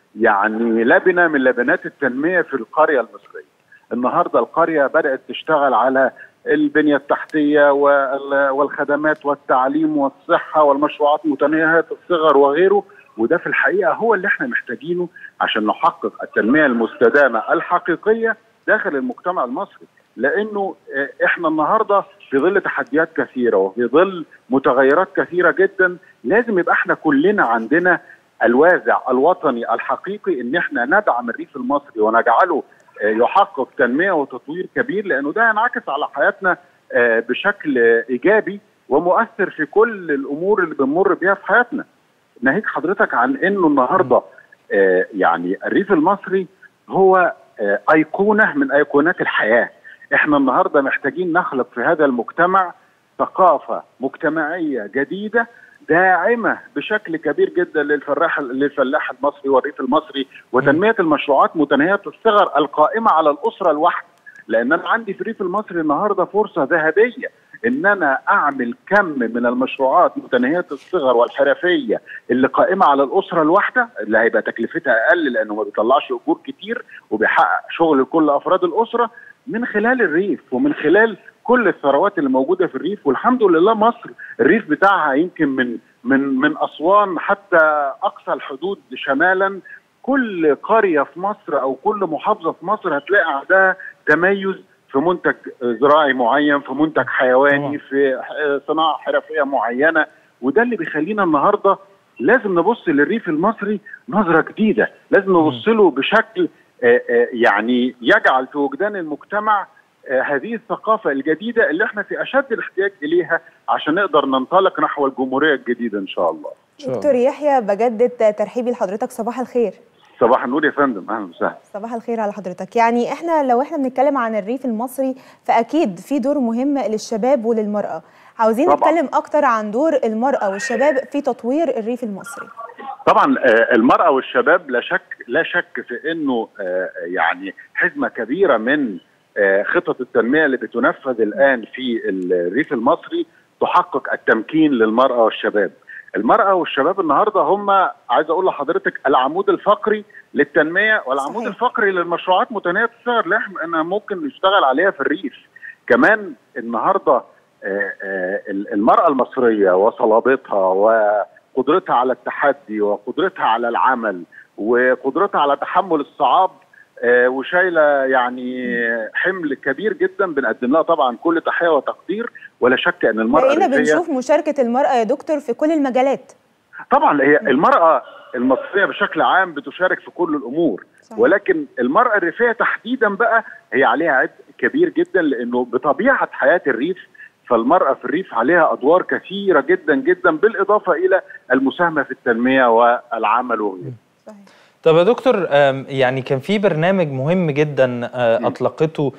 يعني لبنه من لبنات التنميه في القريه المصريه النهارده القريه بدات تشتغل على البنيه التحتيه وال- والخدمات والتعليم والصحه والمشروعات متناهيه الصغر وغيره وده في الحقيقه هو اللي احنا محتاجينه عشان نحقق التنميه المستدامه الحقيقيه داخل المجتمع المصري لانه آه، احنا النهارده في ظل تحديات كثيره وفي ظل متغيرات كثيره جدا لازم يبقى احنا كلنا عندنا الوازع الوطني الحقيقي ان احنا ندعم الريف المصري ونجعله آه، يحقق تنميه وتطوير كبير لانه ده ينعكس على حياتنا آه، بشكل آه، ايجابي ومؤثر في كل الامور اللي بنمر بيها في حياتنا. ناهيك حضرتك عن انه النهارده آه، يعني الريف المصري هو آه، ايقونه من ايقونات الحياه. احنا النهارده محتاجين نخلق في هذا المجتمع ثقافه مجتمعيه جديده داعمه بشكل كبير جدا للفلاح للفلاح المصري والريف المصري وتنميه المشروعات متناهيه الصغر القائمه على الاسره الواحده لان انا عندي في الريف المصري النهارده فرصه ذهبيه ان انا اعمل كم من المشروعات متناهيه الصغر والحرفيه اللي قائمه على الاسره الواحده اللي هيبقى تكلفتها اقل لانه ما بيطلعش اجور كتير وبيحقق شغل لكل افراد الاسره من خلال الريف ومن خلال كل الثروات اللي موجوده في الريف والحمد لله مصر الريف بتاعها يمكن من من من اسوان حتى اقصى الحدود شمالا كل قريه في مصر او كل محافظه في مصر هتلاقي عندها تميز في منتج زراعي معين في منتج حيواني في ح- صناعه حرفيه معينه وده اللي بيخلينا النهارده لازم نبص للريف المصري نظره جديده لازم نبص له بشكل آه، آه، يعني يجعل في وجدان المجتمع آه، هذه الثقافه الجديده اللي احنا في اشد الاحتياج اليها عشان نقدر ننطلق نحو الجمهوريه الجديده ان شاء الله. دكتور يحيى بجدد ترحيبي لحضرتك صباح الخير صباح النور يا فندم اهلا وسهلا. صباح الخير على حضرتك يعني احنا لو احنا بنتكلم عن الريف المصري فاكيد في دور مهم للشباب وللمراه عاوزين طبعاً. نتكلم اكتر عن دور المراه والشباب في تطوير الريف المصري طبعا آه، المرأة والشباب لا شك لا شك في انه آه، يعني حزمة كبيرة من آه، خطط التنمية اللي بتنفذ الآن في الريف المصري تحقق التمكين للمرأة والشباب. المرأة والشباب النهاردة هم عايز أقول لحضرتك العمود الفقري للتنمية والعمود الفقري للمشروعات متناهية الصغر اللي احنا ممكن نشتغل عليها في الريف. كمان النهارده آه، آه، المرأة المصرية وصلابتها وقدرتها على التحدي وقدرتها على العمل وقدرتها على تحمل الصعاب آه، وشايلة يعني حمل كبير جدا بنقدم لها طبعا كل تحية وتقدير ولا شك أن المرأة بقينا الريفية- بنشوف مشاركه المراه يا دكتور في كل المجالات طبعا هي المرأة المصرية بشكل عام بتشارك في كل الأمور صحيح. ولكن المرأة الريفية تحديدا بقى هي عليها عبء كبير جدا لأنه بطبيعة حياة الريف فالمرأة في الريف عليها أدوار كثيرة جدا جدا بالإضافة إلى المساهمة في التنمية والعمل وغيره طب يا دكتور آم، يعني كان في برنامج مهم جدا آه، اطلقته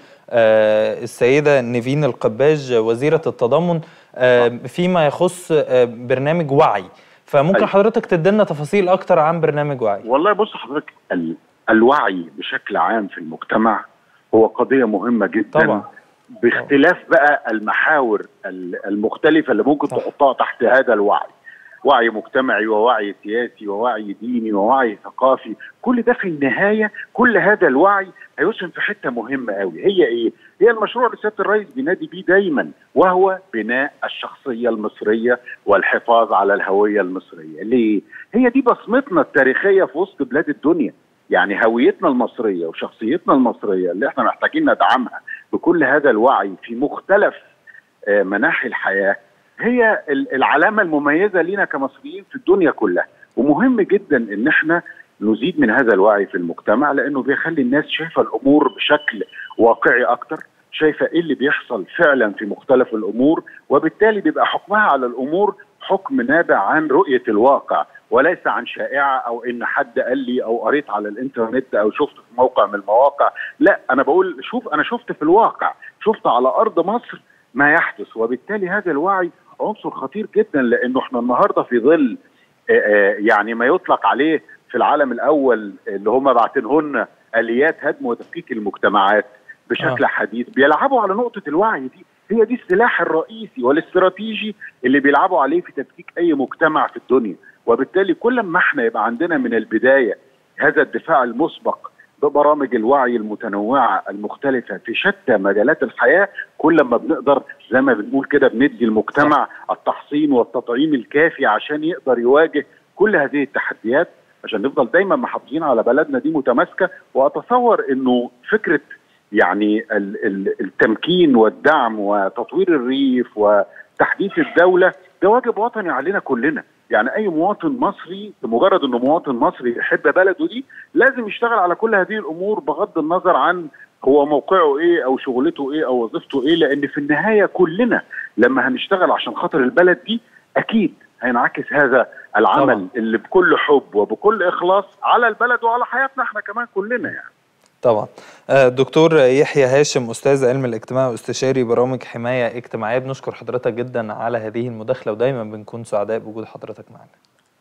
آه، السيده نيفين القباج وزيره التضامن آه، فيما يخص آه، برنامج وعي فممكن أيوة. حضرتك تدينا تفاصيل اكتر عن برنامج وعي والله بص حضرتك ال- الوعي بشكل عام في المجتمع هو قضية مهمة جدا طبعا. باختلاف بقى المحاور ال- المختلفة اللي ممكن تحطها تحت هذا الوعي وعي مجتمعي ووعي سياسي ووعي ديني ووعي ثقافي كل ده في النهاية كل هذا الوعي هيسهم في حتة مهمة قوي هي ايه هي المشروع اللي سيادة الرئيس بينادي بيه دايما وهو بناء الشخصية المصرية والحفاظ على الهوية المصرية ليه هي دي بصمتنا التاريخية في وسط بلاد الدنيا يعني هويتنا المصرية وشخصيتنا المصرية اللي احنا محتاجين ندعمها بكل هذا الوعي في مختلف آه، مناحي الحياة هي ال- العلامة المميزة لينا كمصريين في الدنيا كلها ومهم جدا ان احنا نزيد من هذا الوعي في المجتمع لانه بيخلي الناس شايفة الامور بشكل واقعي اكتر شايفة ايه اللي بيحصل فعلا في مختلف الامور وبالتالي بيبقى حكمها على الامور حكم نابع عن رؤية الواقع وليس عن شائعة او ان حد قال لي او قريت على الانترنت او شفت في موقع من المواقع لا انا بقول شوف انا شفت في الواقع شفت على ارض مصر ما يحدث وبالتالي هذا الوعي عنصر خطير جدا لانه احنا النهارده في ظل آه، آه، يعني ما يطلق عليه في العالم الاول اللي هم باعتينهن اليات هدم وتفكيك المجتمعات بشكل آه. حديث بيلعبوا على نقطه الوعي دي هي دي السلاح الرئيسي والاستراتيجي اللي بيلعبوا عليه في تفكيك اي مجتمع في الدنيا وبالتالي كل ما احنا يبقى عندنا من البدايه هذا الدفاع المسبق ببرامج الوعي المتنوعه المختلفه في شتى مجالات الحياه كل ما بنقدر زي ما بنقول كده بندي المجتمع التحصين والتطعيم الكافي عشان يقدر يواجه كل هذه التحديات عشان نفضل دايما محافظين على بلدنا دي متماسكه واتصور انه فكره يعني ال- ال- التمكين والدعم وتطوير الريف وتحديث الدوله ده واجب وطني علينا كلنا يعني اي مواطن مصري بمجرد انه مواطن مصري يحب بلده دي لازم يشتغل على كل هذه الامور بغض النظر عن هو موقعه ايه او شغلته ايه او وظيفته ايه لان في النهايه كلنا لما هنشتغل عشان خاطر البلد دي اكيد هينعكس هذا العمل طبعاً. طبعا. اللي بكل حب وبكل اخلاص على البلد وعلى حياتنا احنا كمان كلنا يعني طبعا آه، دكتور يحيى هاشم استاذ علم الاجتماع واستشاري برامج حمايه اجتماعيه بنشكر حضرتك جدا على هذه المداخله ودايما بنكون سعداء بوجود حضرتك معنا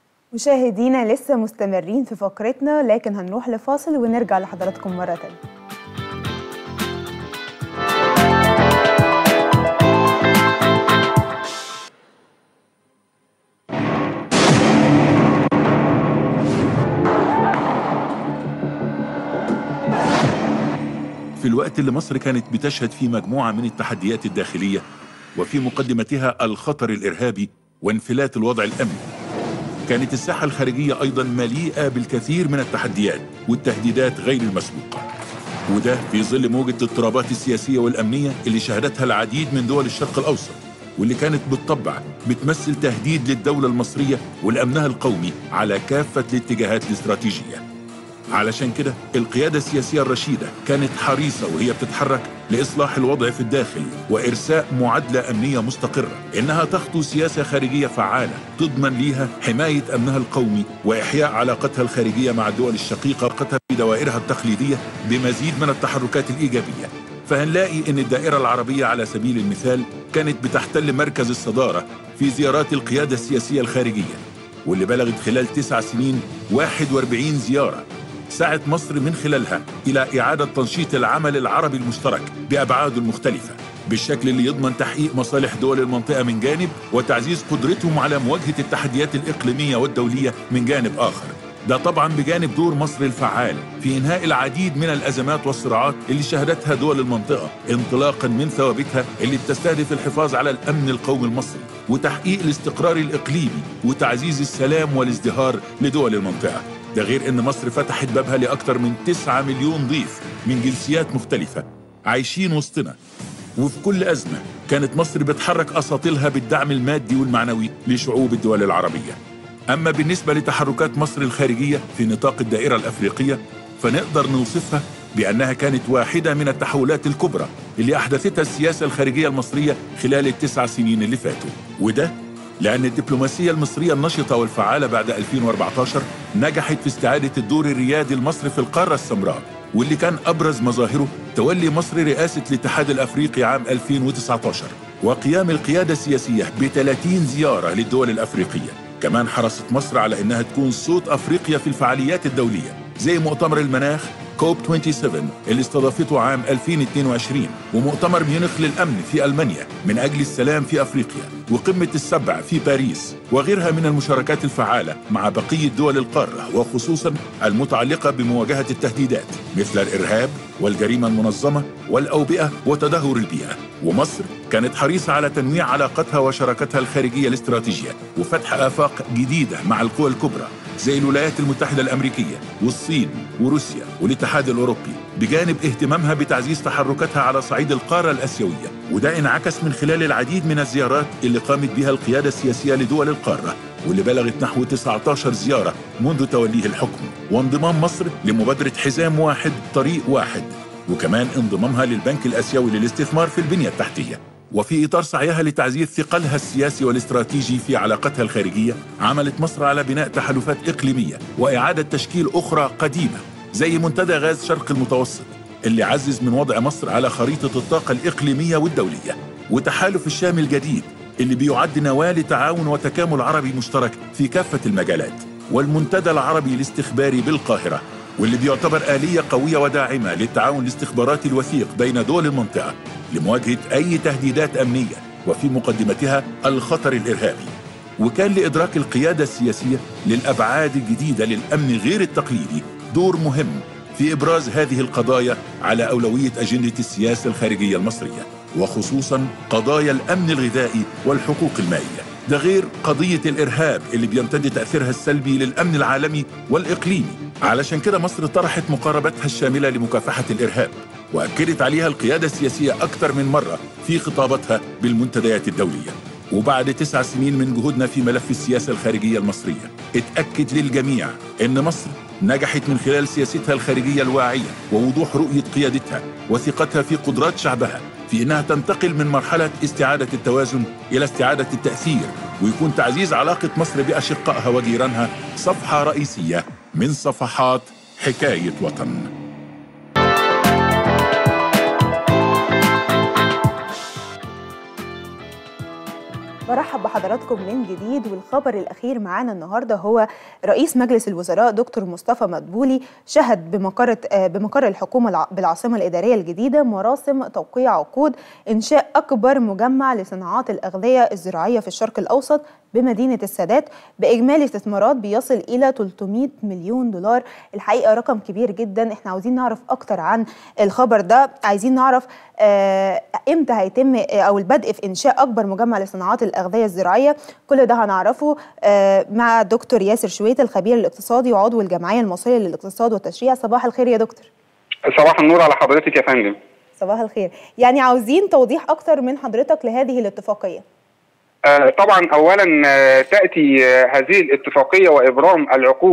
مشاهدينا لسه مستمرين في فقرتنا لكن هنروح لفاصل ونرجع لحضراتكم مرة تانية في الوقت اللي مصر كانت بتشهد فيه مجموعة من التحديات الداخلية وفي مقدمتها الخطر الإرهابي وانفلات الوضع الأمني كانت الساحة الخارجية أيضا مليئة بالكثير من التحديات والتهديدات غير المسبوقة وده في ظل موجة الاضطرابات السياسية والأمنية اللي شهدتها العديد من دول الشرق الأوسط واللي كانت بالطبع بتمثل تهديد للدولة المصرية ولأمنها القومي على كافة الاتجاهات الاستراتيجية علشان كده القيادة السياسية الرشيدة كانت حريصة وهي بتتحرك لإصلاح الوضع في الداخل وإرساء معادلة أمنية مستقرة إنها تخطو سياسة خارجية فعالة تضمن ليها حماية أمنها القومي وإحياء علاقتها الخارجية مع الدول الشقيقة علاقتها بدوائرها التقليدية بمزيد من التحركات الإيجابية فهنلاقي ان الدائرة العربية على سبيل المثال كانت بتحتل مركز الصدارة في زيارات القيادة السياسية الخارجية واللي بلغت خلال تسع سنين 41 زيارة سعت مصر من خلالها إلى إعادة تنشيط العمل العربي المشترك بأبعاده المختلفة بالشكل اللي يضمن تحقيق مصالح دول المنطقة من جانب وتعزيز قدرتهم على مواجهة التحديات الإقليمية والدولية من جانب آخر ده طبعا بجانب دور مصر الفعال في انهاء العديد من الازمات والصراعات اللي شهدتها دول المنطقه انطلاقا من ثوابتها اللي بتستهدف الحفاظ على الامن القومي المصري وتحقيق الاستقرار الاقليمي وتعزيز السلام والازدهار لدول المنطقه ده غير ان مصر فتحت بابها لاكثر من 9 مليون ضيف من جنسيات مختلفه عايشين وسطنا وفي كل أزمة كانت مصر بتحرك أساطيلها بالدعم المادي والمعنوي لشعوب الدول العربية أما بالنسبة لتحركات مصر الخارجية في نطاق الدائرة الأفريقية فنقدر نوصفها بأنها كانت واحدة من التحولات الكبرى اللي أحدثتها السياسة الخارجية المصرية خلال التسع سنين اللي فاتوا وده لأن الدبلوماسية المصرية النشطة والفعالة بعد 2014 نجحت في استعادة الدور الريادي لمصر في القارة السمراء واللي كان أبرز مظاهره تولي مصر رئاسة الاتحاد الأفريقي عام 2019 وقيام القيادة السياسية ب 30 زيارة للدول الأفريقية كمان حرصت مصر على أنها تكون صوت أفريقيا في الفعاليات الدولية زي مؤتمر المناخ كوب 27 اللي استضافته عام 2022 ومؤتمر ميونخ للأمن في ألمانيا من أجل السلام في أفريقيا وقمة السبع في باريس وغيرها من المشاركات الفعالة مع بقية دول القارة وخصوصا المتعلقة بمواجهة التهديدات مثل الإرهاب والجريمة المنظمة والأوبئة وتدهور البيئة ومصر كانت حريصة على تنويع علاقتها وشراكتها الخارجية الاستراتيجية وفتح آفاق جديدة مع القوى الكبرى زي الولايات المتحدة الأمريكية والصين وروسيا والاتحاد الأوروبي بجانب اهتمامها بتعزيز تحركاتها على صعيد القارة الأسيوية وده انعكس من خلال العديد من الزيارات اللي قامت بها القيادة السياسية لدول القارة واللي بلغت نحو 19 زيارة منذ توليه الحكم وانضمام مصر لمبادرة حزام واحد طريق واحد وكمان انضمامها للبنك الآسيوي للاستثمار في البنية التحتية وفي إطار سعيها لتعزيز ثقلها السياسي والاستراتيجي في علاقتها الخارجية عملت مصر على بناء تحالفات إقليمية وإعادة تشكيل أخرى قديمة زي منتدى غاز شرق المتوسط اللي عزز من وضع مصر على خريطة الطاقة الإقليمية والدولية وتحالف الشام الجديد اللي بيعد نواة لتعاون وتكامل عربي مشترك في كافة المجالات والمنتدى العربي الاستخباري بالقاهرة واللي بيعتبر آلية قوية وداعمة للتعاون الاستخباراتي الوثيق بين دول المنطقة لمواجهة أي تهديدات أمنية وفي مقدمتها الخطر الإرهابي وكان لإدراك القيادة السياسية للأبعاد الجديدة للأمن غير التقليدي دور مهم في إبراز هذه القضايا على أولوية أجندة السياسة الخارجية المصرية وخصوصا قضايا الأمن الغذائي والحقوق المائية ده غير قضية الإرهاب اللي بيمتد تأثيرها السلبي للأمن العالمي والإقليمي علشان كده مصر طرحت مقاربتها الشاملة لمكافحة الإرهاب وأكدت عليها القيادة السياسية أكثر من مرة في خطاباتها بالمنتديات الدولية وبعد تسع سنين من جهودنا في ملف السياسة الخارجية المصرية اتأكد للجميع أن مصر نجحت من خلال سياستها الخارجية الواعية ووضوح رؤية قيادتها وثقتها في قدرات شعبها في أنها تنتقل من مرحلة استعادة التوازن إلى استعادة التأثير ويكون تعزيز علاقة مصر بأشقائها وجيرانها صفحة رئيسية من صفحات حكاية وطن برحب بحضراتكم من جديد والخبر الأخير معانا النهاردة هو رئيس مجلس الوزراء دكتور مصطفى مدبولي شهد بمقر بمقر الحكومة بالعاصمة الإدارية الجديدة مراسم توقيع عقود إنشاء أكبر مجمع لصناعات الأغذية الزراعية في الشرق الأوسط بمدينة السادات بإجمالي استثمارات بيصل إلى 300 مليون دولار الحقيقة رقم كبير جدا احنا عاوزين نعرف أكتر عن الخبر ده عايزين نعرف آه إمتى هيتم أو البدء في إنشاء أكبر مجمع لصناعات الأغذية الزراعية كل ده هنعرفه آه مع دكتور ياسر شويت الخبير الاقتصادي وعضو الجمعية المصرية للاقتصاد والتشريع صباح الخير يا دكتور صباح النور على حضرتك يا فندم صباح الخير يعني عاوزين توضيح أكتر من حضرتك لهذه الاتفاقية آه طبعا اولا آه تاتي آه هذه الاتفاقيه وابرام العقود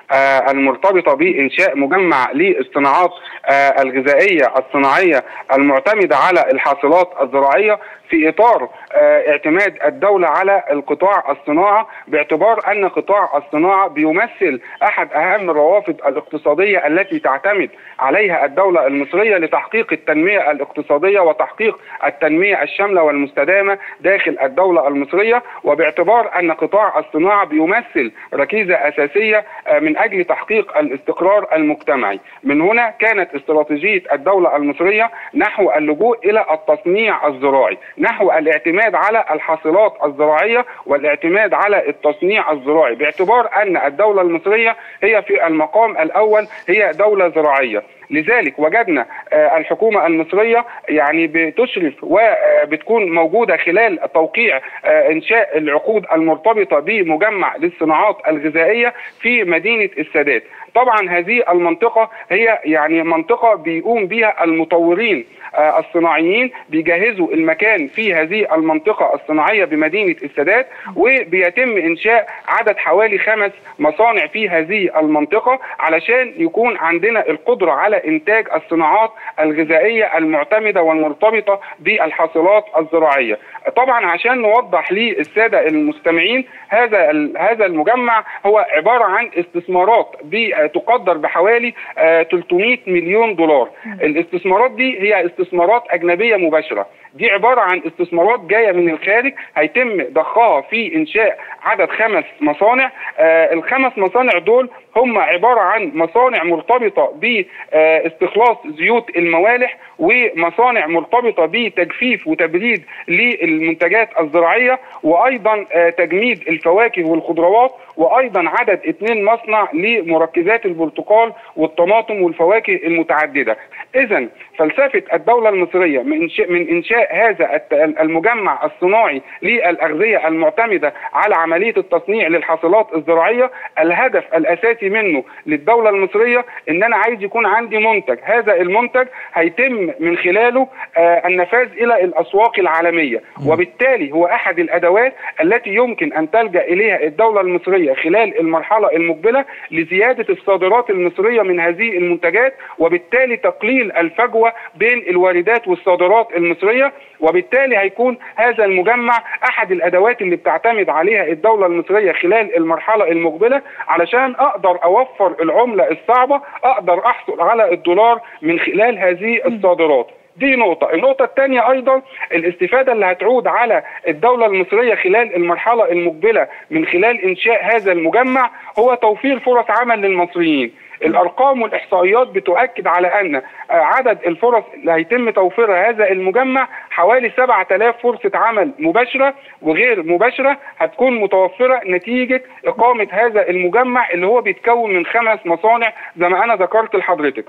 آه، المرتبطه بانشاء مجمع للصناعات آه، الغذائيه الصناعيه المعتمده على الحاصلات الزراعيه في اطار آه، اعتماد الدوله على القطاع الصناعه باعتبار ان قطاع الصناعه بيمثل احد اهم الروافد الاقتصاديه التي تعتمد عليها الدوله المصريه لتحقيق التنميه الاقتصاديه وتحقيق التنميه الشامله والمستدامه داخل الدوله المصريه وباعتبار ان قطاع الصناعه بيمثل ركيزه اساسيه آه، من اجل تحقيق الاستقرار المجتمعي من هنا كانت استراتيجيه الدوله المصريه نحو اللجوء الى التصنيع الزراعي نحو الاعتماد على الحاصلات الزراعيه والاعتماد على التصنيع الزراعي باعتبار ان الدوله المصريه هي في المقام الاول هي دوله زراعيه لذلك وجدنا آه، الحكومه المصريه يعني بتشرف وبتكون موجوده خلال توقيع آه، انشاء العقود المرتبطه بمجمع للصناعات الغذائيه في مدينه السادات. طبعا هذه المنطقه هي يعني منطقه بيقوم بها المطورين آه، الصناعيين بيجهزوا المكان في هذه المنطقه الصناعيه بمدينه السادات وبيتم انشاء عدد حوالي خمس مصانع في هذه المنطقه علشان يكون عندنا القدره على انتاج الصناعات الغذائيه المعتمده والمرتبطه بالحاصلات الزراعيه. طبعا عشان نوضح للساده المستمعين هذا ال- هذا المجمع هو عباره عن استثمارات ب- تقدر بحوالي آه، 300 مليون دولار. الاستثمارات دي هي استثمارات اجنبيه مباشره. دي عباره عن استثمارات جايه من الخارج هيتم ضخها في انشاء عدد خمس مصانع آه الخمس مصانع دول هم عباره عن مصانع مرتبطه باستخلاص زيوت الموالح ومصانع مرتبطه بتجفيف وتبريد للمنتجات الزراعيه وايضا آه تجميد الفواكه والخضروات وايضا عدد اثنين مصنع لمركزات البرتقال والطماطم والفواكه المتعدده. اذا فلسفه الدوله المصريه من انشاء من انشاء هذا الت- المجمع الصناعي للاغذيه المعتمده على عمليه التصنيع للحاصلات الزراعيه الهدف الاساسي منه للدوله المصريه ان انا عايز يكون عندي منتج، هذا المنتج هيتم من خلاله آه النفاذ الى الاسواق العالميه، وبالتالي هو احد الادوات التي يمكن ان تلجا اليها الدوله المصريه خلال المرحله المقبله لزياده الصادرات المصريه من هذه المنتجات وبالتالي تقليل الفجوه بين الواردات والصادرات المصريه وبالتالي هيكون هذا المجمع احد الادوات اللي بتعتمد عليها الدوله المصريه خلال المرحله المقبله علشان اقدر اوفر العمله الصعبه اقدر احصل على الدولار من خلال هذه الصادرات دي نقطة، النقطة الثانية أيضا الاستفادة اللي هتعود على الدولة المصرية خلال المرحلة المقبلة من خلال إنشاء هذا المجمع هو توفير فرص عمل للمصريين. الارقام والاحصائيات بتؤكد على ان آه، عدد الفرص اللي هيتم توفيرها هذا المجمع حوالي 7000 فرصه عمل مباشره وغير مباشره هتكون متوفره نتيجه اقامه هذا المجمع اللي هو بيتكون من خمس مصانع زي ما انا ذكرت لحضرتك.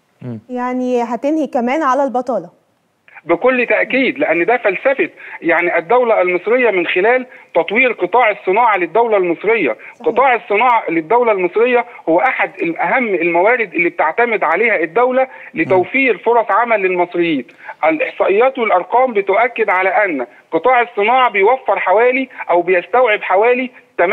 يعني هتنهي كمان على البطاله بكل تأكيد لأن ده فلسفة يعني الدولة المصرية من خلال تطوير قطاع الصناعة للدولة المصرية قطاع الصناعة للدولة المصرية هو أحد أهم الموارد اللي بتعتمد عليها الدولة لتوفير فرص عمل للمصريين الإحصائيات والأرقام بتؤكد على أن قطاع الصناعة بيوفر حوالي أو بيستوعب حوالي 28%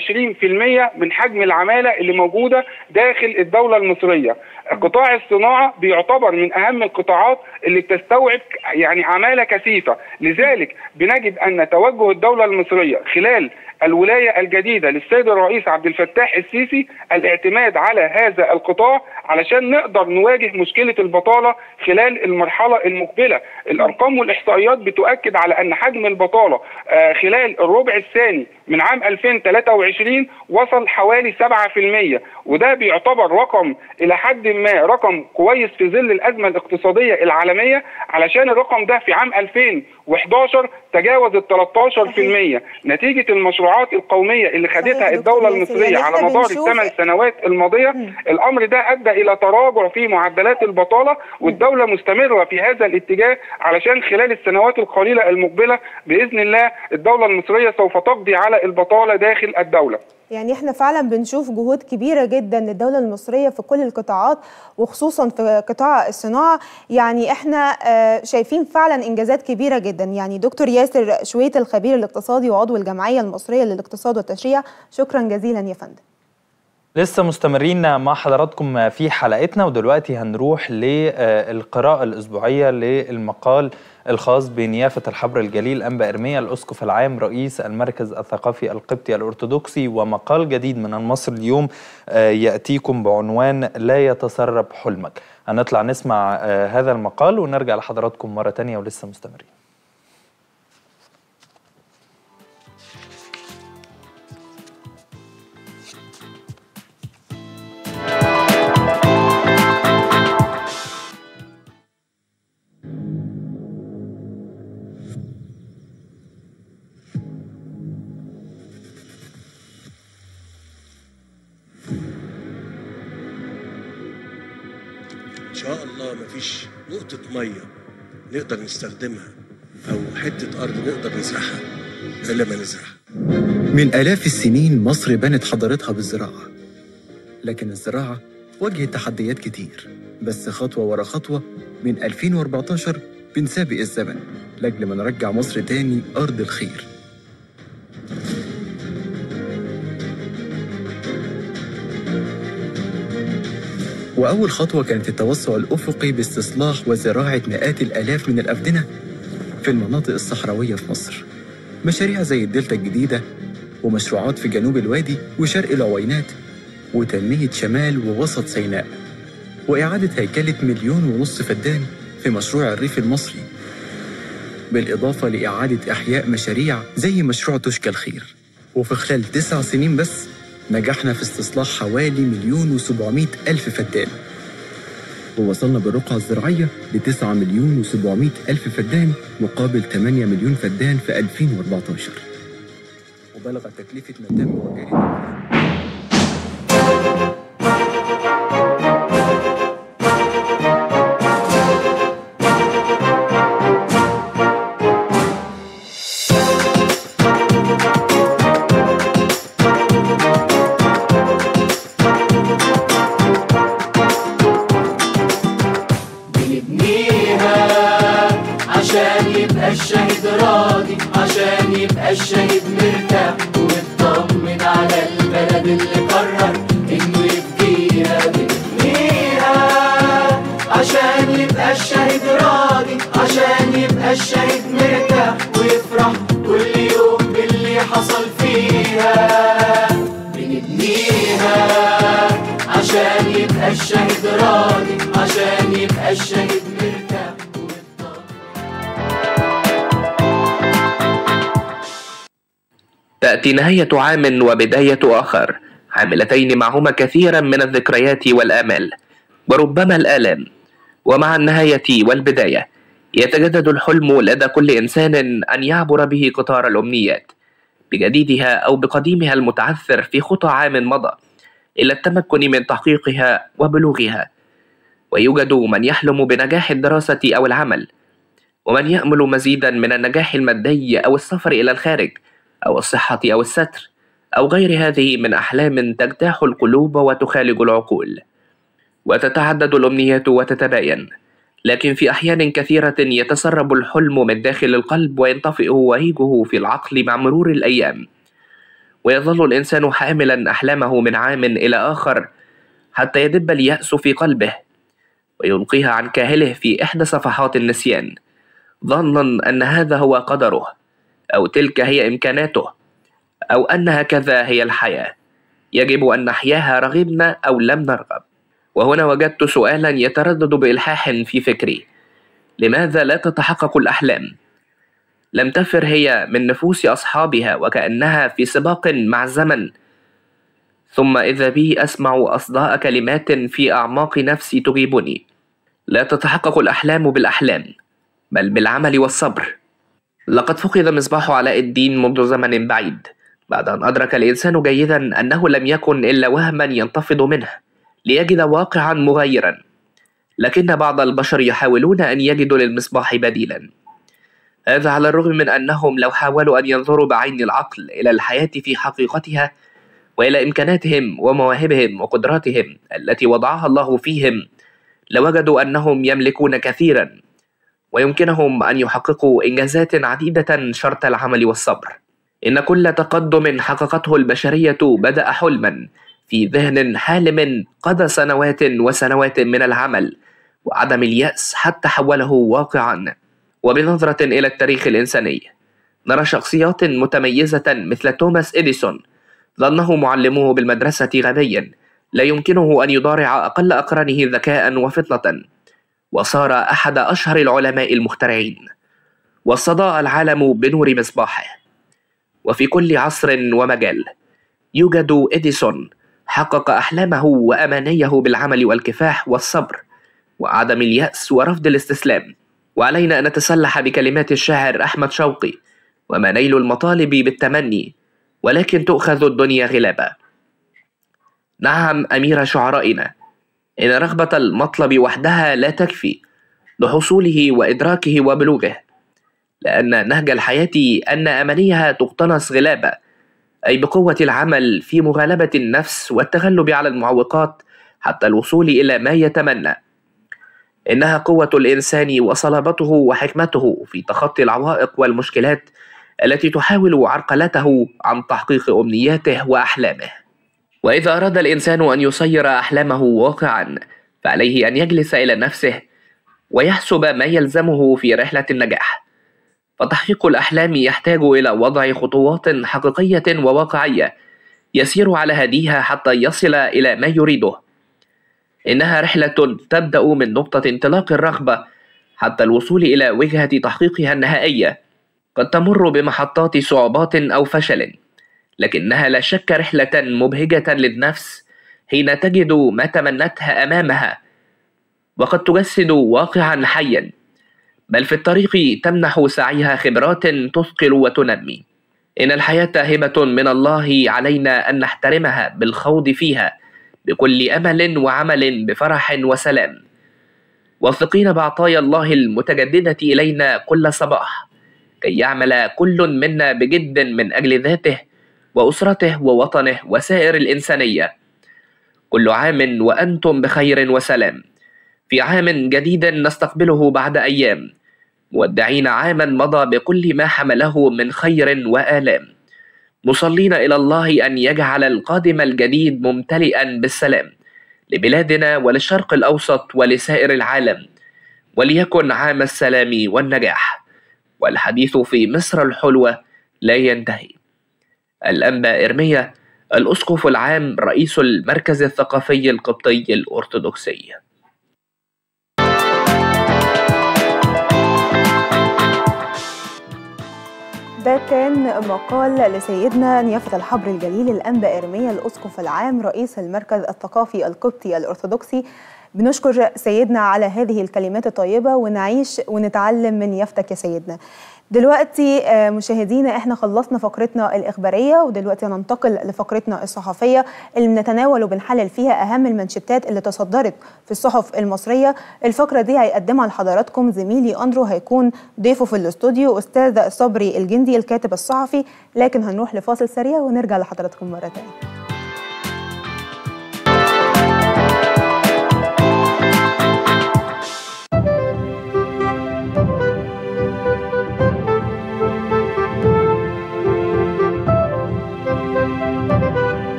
من حجم العمالة اللي موجودة داخل الدولة المصرية قطاع الصناعة بيعتبر من أهم القطاعات اللي بتستوعب يعني عمالة كثيفة لذلك بنجد أن توجه الدولة المصرية خلال الولاية الجديدة للسيد الرئيس عبد الفتاح السيسي الاعتماد على هذا القطاع علشان نقدر نواجه مشكلة البطالة خلال المرحلة المقبلة الأرقام والإحصائيات بتؤكد على أن حجم البطالة آه، خلال الربع الثاني من عام 2023 وصل حوالي 7% وده بيعتبر رقم إلى حد ما رقم كويس في ظل الأزمة الاقتصادية العالمية علشان الرقم ده في عام 2011 تجاوز ال 13% نتيجة المشروعات القومية اللي خدتها الدولة المصرية على مدار الثمان سنوات الماضية الأمر ده أدى إلى تراجع في معدلات البطالة والدولة مستمرة في هذا الاتجاه علشان خلال السنوات القليلة المقبلة بإذن الله الدولة المصرية سوف تقضي على البطالة داخل الدولة يعني احنا فعلا بنشوف جهود كبيرة جدا للدولة المصرية في كل القطاعات وخصوصا في قطاع الصناعة يعني احنا آه، شايفين فعلا انجازات كبيرة جدا يعني دكتور ياسر شويت الخبير الاقتصادي وعضو الجمعية المصرية للاقتصاد والتشريع شكرا جزيلا يا فندم لسه مستمرين مع حضراتكم في حلقتنا ودلوقتي هنروح للقراءة الأسبوعية للمقال الخاص بنيافة الحبر الجليل أنبا إرميا الأسقف العام رئيس المركز الثقافي القبطي الأرثوذكسي ومقال جديد من المصري اليوم آه، يأتيكم بعنوان لا يتسرب حلمك هنطلع نسمع آه، هذا المقال ونرجع لحضراتكم مرة تانية ولسه مستمرين ان شاء الله مفيش نقطة مية نقدر نستخدمها او حتة ارض نقدر نزرعها الا ما نزرعها من آلاف السنين مصر بنت حضارتها بالزراعة لكن الزراعة واجهت تحديات كتير بس خطوة ورا خطوة من 2014 بنسابق الزمن لأجل ما نرجع مصر تاني أرض الخير وأول خطوة كانت التوسع الأفقي باستصلاح وزراعة مئات الآلاف من الأفدنة في المناطق الصحراوية في مصر مشاريع زي الدلتا الجديدة ومشروعات في جنوب الوادي وشرق العوينات وتنمية شمال ووسط سيناء وإعادة هيكلة مليون ونص فدان في مشروع الريف المصري بالإضافة لإعادة إحياء مشاريع زي مشروع تشكى الخير وفي خلال تسع سنين بس نجحنا في استصلاح حوالي مليون وسبعمائة ألف فدان ووصلنا بالرقعة الزراعية لتسعة مليون وسبعمائة ألف فدان مقابل 8 مليون فدان في 2014 وبلغت تكلفة ما تم وجاري بنبنيها عشان يبقى الشهيد راضي عشان يبقى الشهيد مرتاح ومطمن على البلد اللي قرر انه يبقيها بنبنيها عشان يبقى الشهيد راضي عشان يبقى الشهيد مرتاح ويفرح كل يوم باللي حصل فيها بنبنيها عشان يبقى الشهيد راضي عشان يبقى الشهيد مرتاح تأتي نهاية عام وبداية آخر حاملتين معهما كثيرا من الذكريات والآمال وربما الآلام ومع النهاية والبداية يتجدد الحلم لدى كل إنسان أن يعبر به قطار الأمنيات بجديدها أو بقديمها المتعثر في خطى عام مضى إلى التمكن من تحقيقها وبلوغها ويوجد من يحلم بنجاح الدراسة أو العمل ومن يأمل مزيدا من النجاح المادي أو السفر إلى الخارج أو الصحة أو الستر أو غير هذه من أحلام تجتاح القلوب وتخالج العقول وتتعدد الأمنيات وتتباين لكن في أحيان كثيرة يتسرب الحلم من داخل القلب وينطفئ وهيجه في العقل مع مرور الأيام ويظل الإنسان حاملا أحلامه من عام إلى آخر حتى يدب اليأس في قلبه ويلقيها عن كاهله في إحدى صفحات النسيان ظنا أن هذا هو قدره أو تلك هي إمكاناته أو أن هكذا هي الحياة يجب أن نحياها رغبنا أو لم نرغب وهنا وجدت سؤالا يتردد بإلحاح في فكري لماذا لا تتحقق الأحلام؟ لم تفر هي من نفوس أصحابها وكأنها في سباق مع الزمن ثم إذا بي أسمع أصداء كلمات في أعماق نفسي تجيبني لا تتحقق الأحلام بالأحلام بل بالعمل والصبر لقد فقد مصباح علاء الدين منذ زمن بعيد بعد أن أدرك الإنسان جيدا أنه لم يكن إلا وهما ينتفض منه ليجد واقعا مغايرا لكن بعض البشر يحاولون أن يجدوا للمصباح بديلا هذا على الرغم من أنهم لو حاولوا أن ينظروا بعين العقل إلى الحياة في حقيقتها وإلى إمكاناتهم ومواهبهم وقدراتهم التي وضعها الله فيهم لوجدوا أنهم يملكون كثيرا ويمكنهم أن يحققوا إنجازات عديدة شرط العمل والصبر إن كل تقدم حققته البشرية بدأ حلما في ذهن حالم قضى سنوات وسنوات من العمل وعدم اليأس حتى حوله واقعا وبنظرة إلى التاريخ الإنساني نرى شخصيات متميزة مثل توماس إديسون ظنه معلمه بالمدرسة غبيا لا يمكنه أن يضارع أقل أقرانه ذكاء وفطنة وصار أحد أشهر العلماء المخترعين واستضاء العالم بنور مصباحه وفي كل عصر ومجال يوجد إديسون حقق أحلامه وأمانيه بالعمل والكفاح والصبر وعدم اليأس ورفض الاستسلام وعلينا أن نتسلح بكلمات الشاعر أحمد شوقي وما نيل المطالب بالتمني ولكن تؤخذ الدنيا غلابا نعم أمير شعرائنا إن رغبة المطلب وحدها لا تكفي لحصوله وإدراكه وبلوغه لأن نهج الحياة أن أمانيها تقتنص غلابا أي بقوة العمل في مغالبة النفس والتغلب على المعوقات حتى الوصول إلى ما يتمنى إنها قوة الإنسان وصلابته وحكمته في تخطي العوائق والمشكلات التي تحاول عرقلته عن تحقيق أمنياته وأحلامه وإذا أراد الإنسان أن يصير أحلامه واقعا فعليه أن يجلس إلى نفسه ويحسب ما يلزمه في رحلة النجاح فتحقيق الأحلام يحتاج إلى وضع خطوات حقيقية وواقعية يسير على هديها حتى يصل إلى ما يريده إنها رحلة تبدأ من نقطة انطلاق الرغبة حتى الوصول إلى وجهة تحقيقها النهائية قد تمر بمحطات صعوبات أو فشل لكنها لا شك رحلة مبهجة للنفس حين تجد ما تمنتها أمامها وقد تجسد واقعا حيا بل في الطريق تمنح سعيها خبرات تثقل وتنمي إن الحياة هبة من الله علينا أن نحترمها بالخوض فيها بكل أمل وعمل بفرح وسلام واثقين بعطايا الله المتجددة إلينا كل صباح كي يعمل كل منا بجد من أجل ذاته وأسرته ووطنه وسائر الإنسانية كل عام وأنتم بخير وسلام في عام جديد نستقبله بعد أيام مودعين عاما مضى بكل ما حمله من خير وآلام مصلين إلى الله أن يجعل القادم الجديد ممتلئا بالسلام لبلادنا وللشرق الأوسط ولسائر العالم وليكن عام السلام والنجاح والحديث في مصر الحلوة لا ينتهي الأنبا إرميا الأسقف العام رئيس المركز الثقافي القبطي الأرثوذكسي ده كان مقال لسيدنا نيافة الحبر الجليل الأنبا إرميا الأسقف العام رئيس المركز الثقافي القبطي الأرثوذكسي بنشكر سيدنا على هذه الكلمات الطيبة ونعيش ونتعلم من يافتك يا سيدنا دلوقتي مشاهدينا احنا خلصنا فقرتنا الإخبارية ودلوقتي هننتقل لفقرتنا الصحفية اللي بنتناول وبنحلل فيها أهم المنشطات اللي تصدرت في الصحف المصرية الفقرة دي هيقدمها لحضراتكم زميلي أندرو هيكون ضيفه في الاستوديو أستاذ صبري الجندي الكاتب الصحفي لكن هنروح لفاصل سريع ونرجع لحضراتكم مرة تانية